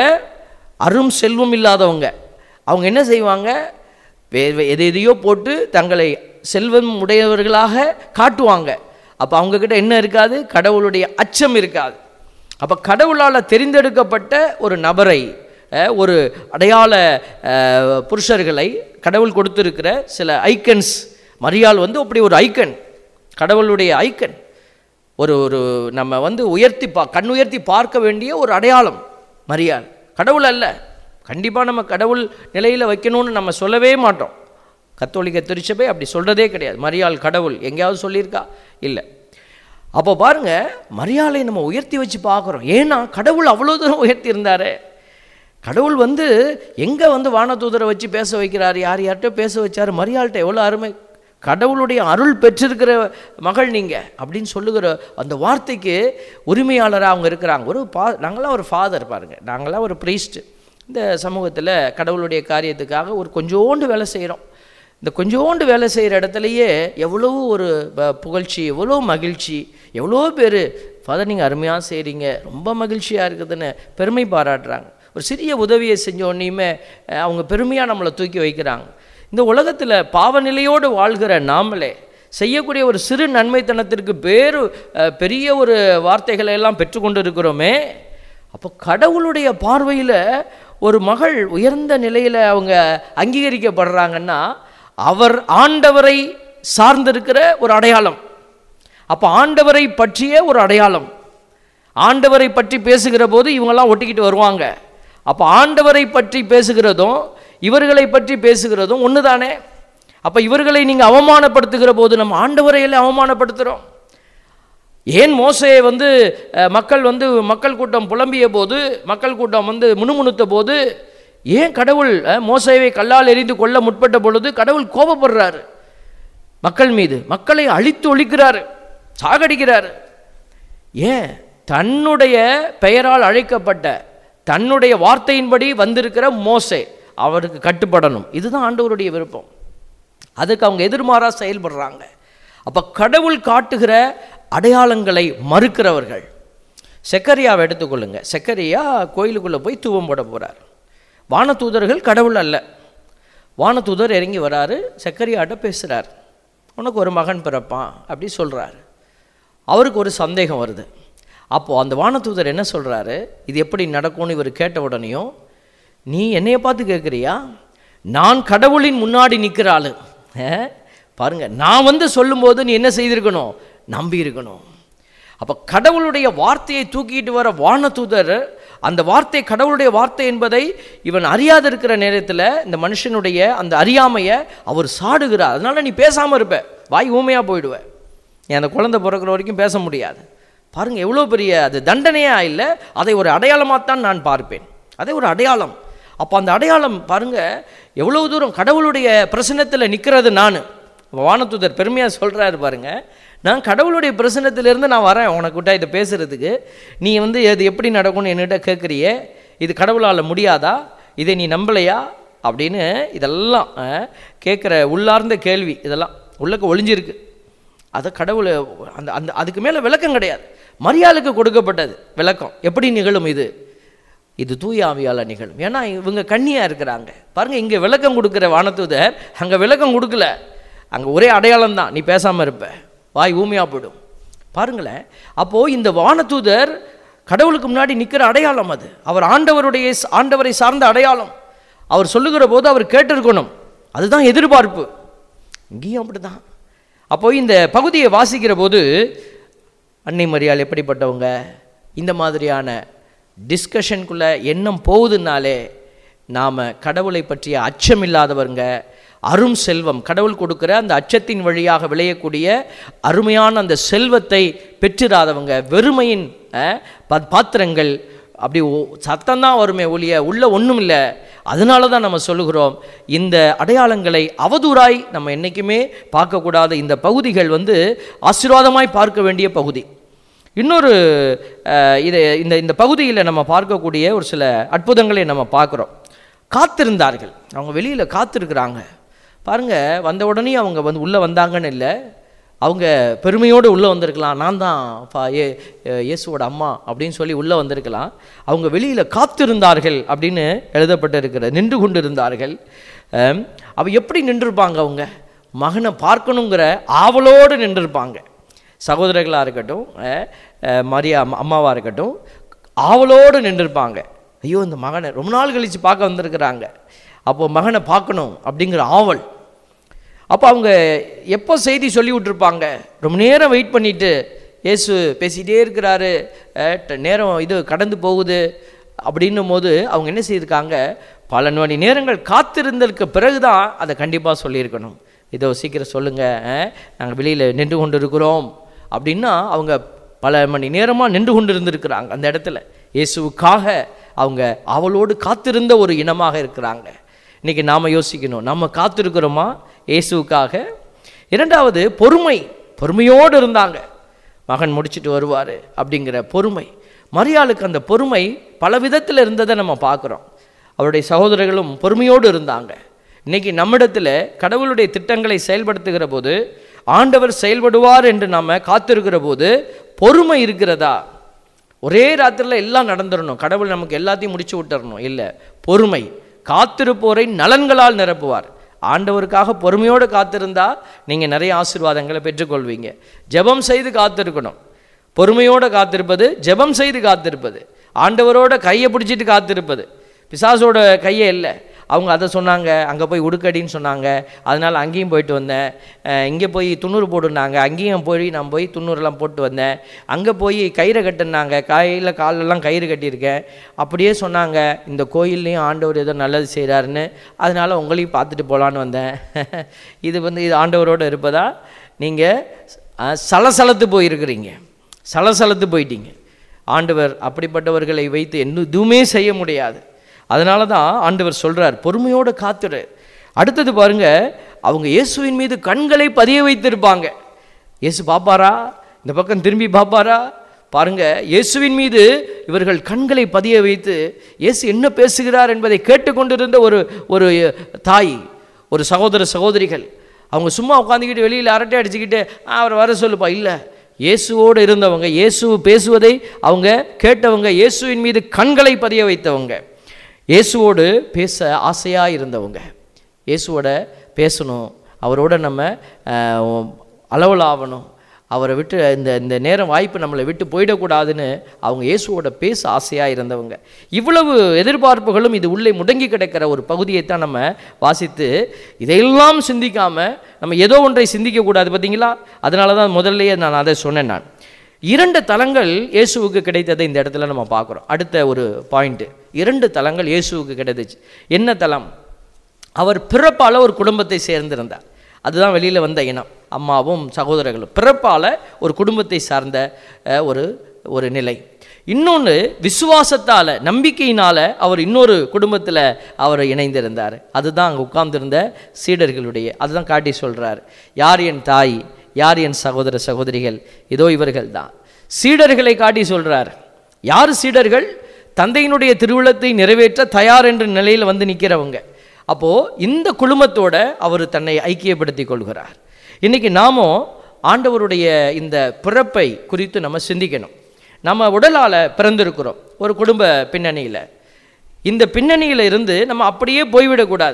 அரும் செல்வம் இல்லாதவங்க அவங்க என்ன செய்வாங்க வே- வே- எதை எதையோ போட்டு தங்களை செல்வம் உடையவர்களாக காட்டுவாங்க அப்போ அவங்கக்கிட்ட என்ன இருக்காது கடவுளுடைய அச்சம் இருக்காது அப்போ கடவுளால் தெரிந்தெடுக்கப்பட்ட ஒரு நபரை அஹ், ஒரு அடையாள அஹ், புருஷர்களை கடவுள் கொடுத்திருக்கிற சில ஐக்கன்ஸ் மரியாள் வந்து அப்படி ஒரு ஐக்கன் கடவுளுடைய ஐக்கன் ஒரு ஒரு நம்ம வந்து உயர்த்தி பா கண் உயர்த்தி பார்க்க வேண்டிய ஒரு அடையாளம் மரியாள் கடவுள் அல்ல கண்டிப்பாக நம்ம கடவுள் நிலையில் வைக்கணும்னு நம்ம சொல்லவே மாட்டோம் கத்தோலிக்க திருச்சபை அப்படி சொல்கிறதே கிடையாது மரியாள் கடவுள் எங்கேயாவது சொல்லியிருக்கா இல்லை அப்போ பாருங்க மரியாதை நம்ம உயர்த்தி வச்சு பார்க்குறோம் ஏன்னா கடவுள் அவ்வளோ தூரம் உயர்த்தி இருந்தாரே கடவுள் வந்து எங்கே வந்து வானதூதரை வச்சு பேச வைக்கிறார் யார் யார்கிட்ட பேச வச்சார் மரியாள்கிட்ட எவ்வளோ அருமை கடவுளுடைய அருள் பெற்றிருக்கிற மகள் நீங்கள் அப்படின்னு சொல்லுகிற அந்த வார்த்தைக்கு உரிமையாளராக அவங்க இருக்கிறாங்க ஒரு பா நாங்களாம் ஒரு ஃபாதர் பாருங்கள் நாங்களாம் ஒரு ப்ரீஸ்ட் இந்த சமூகத்தில் கடவுளுடைய காரியத்துக்காக ஒரு கொஞ்சோண்டு வேலை செய்கிறோம் இந்த கொஞ்சோண்டு வேலை செய்கிற இடத்துலையே எவ்வளோ ஒரு ப- புகழ்ச்சி எவ்வளோ மகிழ்ச்சி எவ்வளோ பேர் ஃபாதர் நீங்கள் அருமையாக செய்கிறீங்க ரொம்ப மகிழ்ச்சியாக இருக்குதுன்னு பெருமை பாராட்டுறாங்க ஒரு சிறிய உதவியை செஞ்ச உடனேயுமே அஹ், அவங்க பெருமையாக நம்மளை தூக்கி வைக்கிறாங்க இந்த உலகத்தில் பாவநிலையோடு வாழ்கிற நாமளே செய்யக்கூடிய ஒரு சிறு நன்மைத்தனத்திற்கு பேரு அஹ், பெரிய ஒரு வார்த்தைகளை எல்லாம் பெற்றுக்கொண்டு இருக்கிறோமே அப்போ கடவுளுடைய பார்வையில் ஒரு மகள் உயர்ந்த நிலையில் அவங்க அங்கீகரிக்கப்படுறாங்கன்னா அவர் ஆண்டவரை சார்ந்திருக்கிற ஒரு அடையாளம் அப்போ ஆண்டவரை பற்றிய ஒரு அடையாளம் ஆண்டவரை பற்றி பேசுகிற போது இவங்கெல்லாம் ஒட்டிக்கிட்டு வருவாங்க அப்போ ஆண்டவரை பற்றி பேசுகிறதும் இவர்களை பற்றி பேசுகிறதும் ஒன்று தானே அப்போ இவர்களை நீங்கள் அவமானப்படுத்துகிற போது நம்ம ஆண்டவரை எல்லாம் அவமானப்படுத்துகிறோம் ஏன் மோசையை வந்து அஹ், மக்கள் வந்து மக்கள் கூட்டம் புலம்பிய போது மக்கள் கூட்டம் வந்து முணுமுணுத்த போது ஏன் கடவுள் அஹ், மோசேவை கல்லால் எறிந்து கொல்ல முற்பட்ட பொழுது கடவுள் கோபப்படுறாரு மக்கள் மீது மக்களை அழித்து ஒழிக்கிறாரு சாகடிக்கிறாரு ஏன் தன்னுடைய பெயரால் அழைக்கப்பட்ட தன்னுடைய வார்த்தையின்படி வந்திருக்கிற மோசே அவருக்கு கட்டுப்படணும் இதுதான் ஆண்டவருடைய விருப்பம் அதுக்கு அவங்க எதிர்மாறாக செயல்படுறாங்க அப்போ கடவுள் காட்டுகிற அடையாளங்களை மறுக்கிறவர்கள் செக்கரியாவை எடுத்துக்கொள்ளுங்க செக்கரியா கோயிலுக்குள்ளே போய் தூவம் போட போகிறார் வானதூதர்கள் கடவுள் அல்ல வானதூதர் இறங்கி வராரு செக்கரியாட்ட பேசுகிறார் உனக்கு ஒரு மகன் பிறப்பான் அப்படி சொல்கிறார் அவருக்கு ஒரு சந்தேகம் வருது அப்போது அந்த வானதூதர் என்ன சொல்கிறாரு இது எப்படி நடக்கும்னு இவர் கேட்ட உடனேயும் நீ என்னைய பார்த்து கேட்குறியா நான் கடவுளின் முன்னாடி நிற்கிற ஆளு ஆ? பாருங்க நான் வந்து சொல்லும்போது நீ என்ன செய்திருக்கணும் நம்பி இருக்கணும் அப்போ கடவுளுடைய வார்த்தையை தூக்கிட்டு வர வானதூதர் அந்த வார்த்தை கடவுளுடைய வார்த்தை என்பதை இவன் அறியாது இருக்கிற நேரத்தில் இந்த மனுஷனுடைய அந்த அறியாமையை அவர் சாடுகிறார் அதனால நீ பேசாமல் இருப்ப வாய் ஊமையாக போயிடுவ நீ அந்த குழந்தை பிறக்கிற வரைக்கும் பேச முடியாது பாருங்க எவ்வளோ பெரிய அது தண்டனையா இல்லை அதை ஒரு அடையாளமாகத்தான் நான் பார்ப்பேன் அதை ஒரு அடையாளம் அப்போ அந்த அடையாளம் பாருங்க எவ்வளவு தூரம் கடவுளுடைய பிரசன்னத்தில் நிற்கிறது நான் வானத்துதர் பெருமையாக சொல்கிறாரு பாருங்க நான் கடவுளுடைய பிரசன்னத்திலிருந்து நான் வரேன் உனக்கிட்ட இதை பேசுகிறதுக்கு நீ வந்து இது எப்படி நடக்கும்னு என்கிட்ட கேட்குறியே இது கடவுளால் முடியாதா இதை நீ நம்பலையா அப்படின்னு இதெல்லாம் கேட்குற உள்ளார்ந்த கேள்வி இதெல்லாம் உள்ளக்க ஒளிஞ்சிருக்கு அதை கடவுளை அந்த அந்த அதுக்கு மேலே விளக்கம் கிடையாது மரியாளுக்கு கொடுக்கப்பட்டது விளக்கம் எப்படி நிகழும் இது இது தூய ஆவியால நிகழும் ஏன்னா இவங்க கண்ணியாக இருக்கிறாங்க பாருங்க இங்கே விளக்கம் கொடுக்குற வானதூதர் அங்கே விளக்கம் கொடுக்கல அங்கே ஒரே அடையாளம் தான் நீ பேசாமல் இருப்ப வாய் ஊமையாக போயிடும் பாருங்களேன் அப்போது இந்த வானதூதர் கடவுளுக்கு முன்னாடி நிற்கிற அடையாளம் அது அவர் ஆண்டவருடைய ஆண்டவரை சார்ந்த அடையாளம் அவர் சொல்லுகிற போது அவர் கேட்டிருக்கணும் அதுதான் எதிர்பார்ப்பு இங்கேயும் அப்படிதான் அப்போ இந்த பகுதியை வாசிக்கிற போது அன்னை மரியாள் எப்படிப்பட்டவங்க இந்த மாதிரியான டிஸ்கஷனுக்குள்ளே எண்ணம் போகுதுனாலே நாம் கடவுளை பற்றிய அச்சம் இல்லாதவங்க அரும் செல்வம் கடவுள் கொடுக்குற அந்த அச்சத்தின் வழியாக விளையக்கூடிய அருமையான அந்த செல்வத்தை பெற்றிராதவங்க வெறுமையின் அஹ், பா- பாத்திரங்கள் அப்படி சத்தம் தான் வருமே ஒழிய உள்ள ஒன்றும் இல்லை அதனால தான் நம்ம சொல்லுகிறோம் இந்த அடையாளங்களை அவதூறாய் நம்ம என்றைக்குமே பார்க்கக்கூடாத இந்த பகுதிகள் வந்து ஆசீர்வாதமாய் பார்க்க வேண்டிய பகுதி இன்னொரு அஹ், இது இந்த இந்த பகுதியில் நம்ம பார்க்கக்கூடிய ஒரு சில அற்புதங்களை நம்ம பார்க்குறோம் காத்திருந்தார்கள் அவங்க வெளியில் காத்திருக்கிறாங்க பாருங்க வந்த உடனே அவங்க வந்து உள்ளே வந்தாங்கன்னு இல்லை அவங்க பெருமையோடு உள்ளே வந்திருக்கலாம் நான் தான் பா ஏ ஏ- இயேசுவோட அம்மா அப்படின்னு சொல்லி உள்ளே வந்திருக்கலாம் அவங்க வெளியில் காத்திருந்தார்கள் அப்படின்னு எழுதப்பட்டிருக்கிறது நின்று கொண்டு இருந்தார்கள் அம், அவ எப்படி நின்றுருப்பாங்க அவங்க மகனை பார்க்கணுங்கிற ஆவலோடு நின்றுருப்பாங்க சகோதரர்களாக இருக்கட்டும் அஹ், அஹ், மரியா அம்மா- அம்மாவாக இருக்கட்டும் ஆவலோடு நின்றுருப்பாங்க ஐயோ இந்த மகனை ரொம்ப நாள் கழித்து பார்க்க வந்திருக்கிறாங்க அப்போ மகனை பார்க்கணும் அப்படிங்கிற ஆவல் அப்போ அவங்க எப்போ செய்தி சொல்லி விட்டுருப்பாங்க ரொம்ப நேரம் வெயிட் பண்ணிட்டு இயேசு பேசிகிட்டே இருக்கிறாரு அஹ், ட- நேரம் இது கடந்து போகுது அப்படின்னும் போது அவங்க என்ன செய்திருக்காங்க பல மணி நேரங்கள் காத்திருந்ததுக்கு பிறகு தான் அதை கண்டிப்பாக சொல்லியிருக்கணும் இதோ சீக்கிரம் சொல்லுங்கள் நாங்கள் வெளியில் நின்று கொண்டு இருக்கிறோம் அப்படின்னா அவங்க பல மணி நேரமாக நின்று கொண்டு இருந்திருக்கிறாங்க அந்த இடத்துல இயேசுவுக்காக அவங்க அவளோடு காத்திருந்த ஒரு இனமாக இருக்கிறாங்க இன்னைக்கு நாம் யோசிக்கணும் நம்ம காத்திருக்கிறோமா இயேசுவுக்காக இரண்டாவது பொறுமை பொறுமையோடு இருந்தாங்க மகன் முடிச்சிட்டு வருவார் அப்படிங்கிற பொறுமை மரியாளுக்கு அந்த பொறுமை பல விதத்தில் இருந்ததை நம்ம பார்க்குறோம் அவருடைய சகோதரர்களும் பொறுமையோடு இருந்தாங்க இன்னைக்கு நம்மிடத்தில் கடவுளுடைய திட்டங்களை செயல்படுத்துகிற போது ஆண்டவர் செயல்படுவார் என்று நாம் காத்திருக்கிற போது பொறுமை இருக்கிறதா ஒரே ராத்திரியில் எல்லாம் நடந்துடணும் கடவுள் நமக்கு எல்லாத்தையும் முடிச்சு விட்டுறணும் இல்லை பொறுமை காத்திருப்போரை நலன்களால் நிரப்புவார் ஆண்டவருக்காக பொறுமையோடு காத்திருந்தா நீங்கள் நிறைய ஆசீர்வாதங்களை பெற்றுக்கொள்வீங்க ஜெபம் செய்து காத்திருக்கணும் பொறுமையோடு காத்திருப்பது ஜெபம் செய்து காத்திருப்பது ஆண்டவரோட கையை பிடிச்சிட்டு காத்திருப்பது பிசாசோட கையே இல்லை அவங்க அதை சொன்னாங்க அங்கே போய் உடுக்கடின்னு சொன்னாங்க அதனால் அங்கேயும் போயிட்டு வந்தேன் அஹ் இங்கே போய் துண்ணூறு போட்டுனாங்க அங்கேயும் போய் நான் போய் துண்ணூறுலாம் போட்டு வந்தேன் அங்கே போய் கயிறை கட்டுனாங்க கையில் காலெல்லாம் கயிறு கட்டியிருக்கேன் அப்படியே சொன்னாங்க இந்த கோயில்லையும் ஆண்டவர் ஏதோ நல்லது செய்கிறாருன்னு அதனால் உங்களையும் பார்த்துட்டு போகலான்னு வந்தேன் இது வந்து இது ஆண்டவரோடு இருப்பதா நீங்கள் சலசலத்து போயிருக்கிறீங்க சலசலத்து போயிட்டீங்க ஆண்டவர் அப்படிப்பட்டவர்களை வைத்து என்ன எதுவுமே செய்ய முடியாது அதனால தான் ஆண்டவர் சொல்றார் பொறுமையோடு காத்துரு அடுத்தது பாருங்க அவங்க இயேசுவின் மீது கண்களை பதிய வைத்திருப்பாங்க இயேசு பாப்பாரா இந்த பக்கம் திரும்பி பாப்பாரா பாருங்க இயேசுவின் மீது இவர்கள் கண்களை பதிய வைத்து இயேசு என்ன பேசுகிறார் என்பதை கேட்டுக்கொண்டிருந்த ஒரு ஒரு தாய் ஒரு சகோதர சகோதரிகள் அவங்க சும்மா உட்காந்துக்கிட்டு வெளியில் அரட்டை அடிச்சுக்கிட்டு "ஆ, அவர் வர சொல்லுப்பா இல்லை இயேசுவோடு இருந்தவங்க இயேசு பேசுவதை அவங்க கேட்டவங்க இயேசுவின் மீது கண்களை பதிய வைத்தவங்க இயேசுவோடு பேச ஆசையாக இருந்தவங்க இயேசுவோட பேசணும் அவரோட நம்ம ஆஹ், அளவலாகணும் அவரை விட்டு இந்த இந்த நேரம் வாய்ப்பு நம்மளை விட்டு போயிடக்கூடாதுன்னு அவங்க இயேசுவோட பேச ஆசையாக இருந்தவங்க இவ்வளவு எதிர்பார்ப்புகளும் இது உள்ளே முடங்கி கிடக்கிற ஒரு பகுதியை தான் நம்ம வாசித்து இதையெல்லாம் சிந்திக்காமல் நம்ம ஏதோ ஒன்றை சிந்திக்கக்கூடாது பார்த்தீங்களா அதனால தான் முதல்லயே நான் அதை சொன்னேன் நான் இரண்டு தலங்கள் இயேசுவுக்கு கிடைத்ததை இந்த இடத்துல நம்ம பார்க்குறோம் அடுத்த ஒரு பாயிண்ட்டு இரண்டு தலங்கள் இயேசுவுக்கு கிடைத்துச்சு என்ன தலம் அவர் பிறப்பால் ஒரு குடும்பத்தை சேர்ந்திருந்தார் அதுதான் வெளியில் வந்த இனம் அம்மாவும் சகோதரர்களும் பிறப்பால் ஒரு குடும்பத்தை சார்ந்த அஹ், ஒரு ஒரு நிலை இன்னொன்று விசுவாசத்தால் நம்பிக்கையினால் அவர் இன்னொரு குடும்பத்தில் அவர் இணைந்திருந்தார் அதுதான் அங்கே உட்கார்ந்திருந்த சீடர்களுடைய அதுதான் காட்டி சொல்கிறார் யார் என் தாய் யார் என் சகோதர சகோதரிகள் இதோ இவர்கள் தான் சீடர்களை காட்டி சொல்கிறார் யார் சீடர்கள் தந்தையினுடைய திருவிழத்தை நிறைவேற்ற தயார் என்ற நிலையில் வந்து நிற்கிறவங்க அப்போது இந்த குழுமத்தோட அவர் தன்னை ஐக்கியப்படுத்தி கொள்கிறார் இன்னைக்கு நாமும் ஆண்டவருடைய இந்த பிறப்பை குறித்து நம்ம சிந்திக்கணும் நம்ம உடலால் பிறந்திருக்கிறோம் ஒரு குடும்ப பின்னணியில் இந்த பின்னணியில் இருந்து நம்ம அப்படியே போய்விடக்கூடாது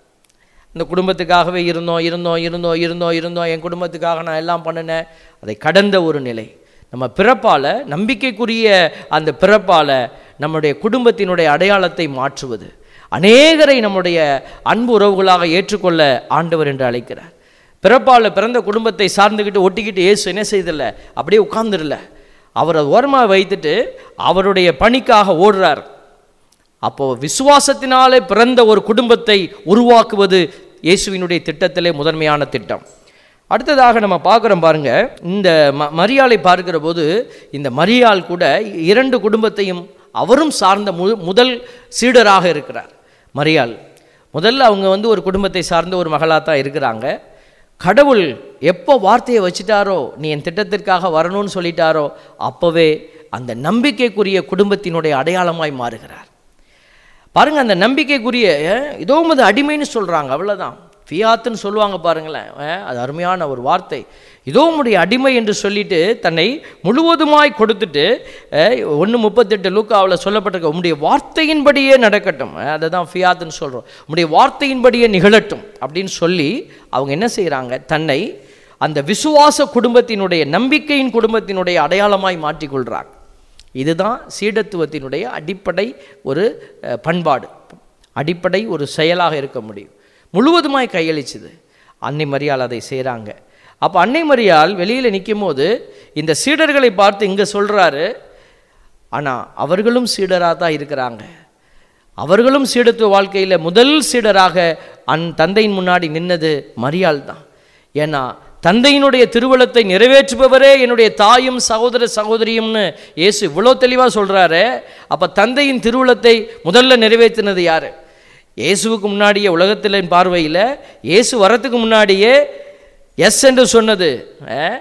இந்த குடும்பத்துக்காகவே இருந்தோம் இருந்தோம் இருந்தோம் இருந்தோம் இருந்தோம் என் குடும்பத்துக்காக நான் எல்லாம் பண்ணினேன் அதை கடந்த ஒரு நிலை நம்ம பிறப்பால் நம்பிக்கைக்குரிய அந்த பிறப்பால் நம்முடைய குடும்பத்தினுடைய அடையாளத்தை மாற்றுவது அநேகரை நம்முடைய அன்பு உறவுகளாக ஏற்றுக்கொள்ள ஆண்டவர் என்று அழைக்கிறார் பிறப்பால் பிறந்த குடும்பத்தை சார்ந்துக்கிட்டு ஒட்டிக்கிட்டு இயேசு என்ன செய்தில்ல அப்படியே உட்கார்ந்துடல அவரை ஓரமாக வைத்துட்டு அவருடைய பணிக்காக ஓடுறார் அப்போ விசுவாசத்தினாலே பிறந்த ஒரு குடும்பத்தை உருவாக்குவது இயேசுவினுடைய திட்டத்திலே முதன்மையான திட்டம் அடுத்ததாக நம்ம பார்க்குறோம் பாருங்க இந்த ம மரியாளை பார்க்கிற போது இந்த மரியாள் கூட இரண்டு குடும்பத்தையும் அவரும் சார்ந்த மு முதல் சீடராக இருக்கிறார் மரியாள் முதல்ல அவங்க வந்து ஒரு குடும்பத்தை சார்ந்த ஒரு மகளாக தான் இருக்கிறாங்க கடவுள் எப்போ வார்த்தையை வச்சிட்டாரோ நீ என் திட்டத்திற்காக வரணும்னு சொல்லிட்டாரோ அப்போவே அந்த நம்பிக்கைக்குரிய குடும்பத்தினுடைய அடையாளமாய் மாறுகிறார் பாருங்க அந்த நம்பிக்கைக்குரிய அஹ், இதோ உமது அடிமைன்னு சொல்றாங்க அவ்வளவுதான் ஃபியாத்துன்னு சொல்லுவாங்க பாருங்களேன் அஹ், அது அருமையான ஒரு வார்த்தை இதோ உம்முடைய அடிமை என்று சொல்லிட்டு தன்னை முழுவதுமாய் கொடுத்துட்டு ஒன்று முப்பத்தெட்டு லூக்காவில் சொல்லப்பட்டிருக்க உம்முடைய வார்த்தையின்படியே நடக்கட்டும் அஹ், அதை தான் ஃபியாத்துன்னு சொல்கிறோம் உம்முடைய வார்த்தையின்படியே நிகழட்டும் அப்படின்னு சொல்லி அவங்க என்ன செய்கிறாங்க தன்னை அந்த விசுவாச குடும்பத்தினுடைய நம்பிக்கையின் குடும்பத்தினுடைய அடையாளமாய் மாற்றிக்கொள்கிறாங்க இதுதான் சீடத்துவத்தினுடைய அடிப்படை ஒரு அஹ், பண்பாடு அடிப்படை ஒரு செயலாக இருக்க முடியும் முழுவதுமாய் கையளிச்சுது அன்னை மரியாள் அதை செய்கிறாங்க அப்போ அன்னை மரியாள் வெளியில் நிற்கும் போது இந்த சீடர்களை பார்த்து இங்கே சொல்கிறாரு ஆனால் அவர்களும் சீடராக தான் இருக்கிறாங்க அவர்களும் சீடத்துவ வாழ்க்கையில் முதல் சீடராக அன் தந்தையின் முன்னாடி நின்னது மரியாள் தான் ஏன்னா தந்தையினுடைய திருவளத்தை நிறைவேற்றுபவரே என்னுடைய தாயும் சகோதர சகோதரியும்னு இயேசு இவ்வளோ தெளிவாக சொல்கிறாரு அப்போ தந்தையின் திருவுளத்தை முதல்ல நிறைவேற்றினது யார் இயேசுவுக்கு முன்னாடியே உலகத்தின் பார்வையில் இயேசு வரத்துக்கு முன்னாடியே எஸ் என்று சொன்னது அஹ்,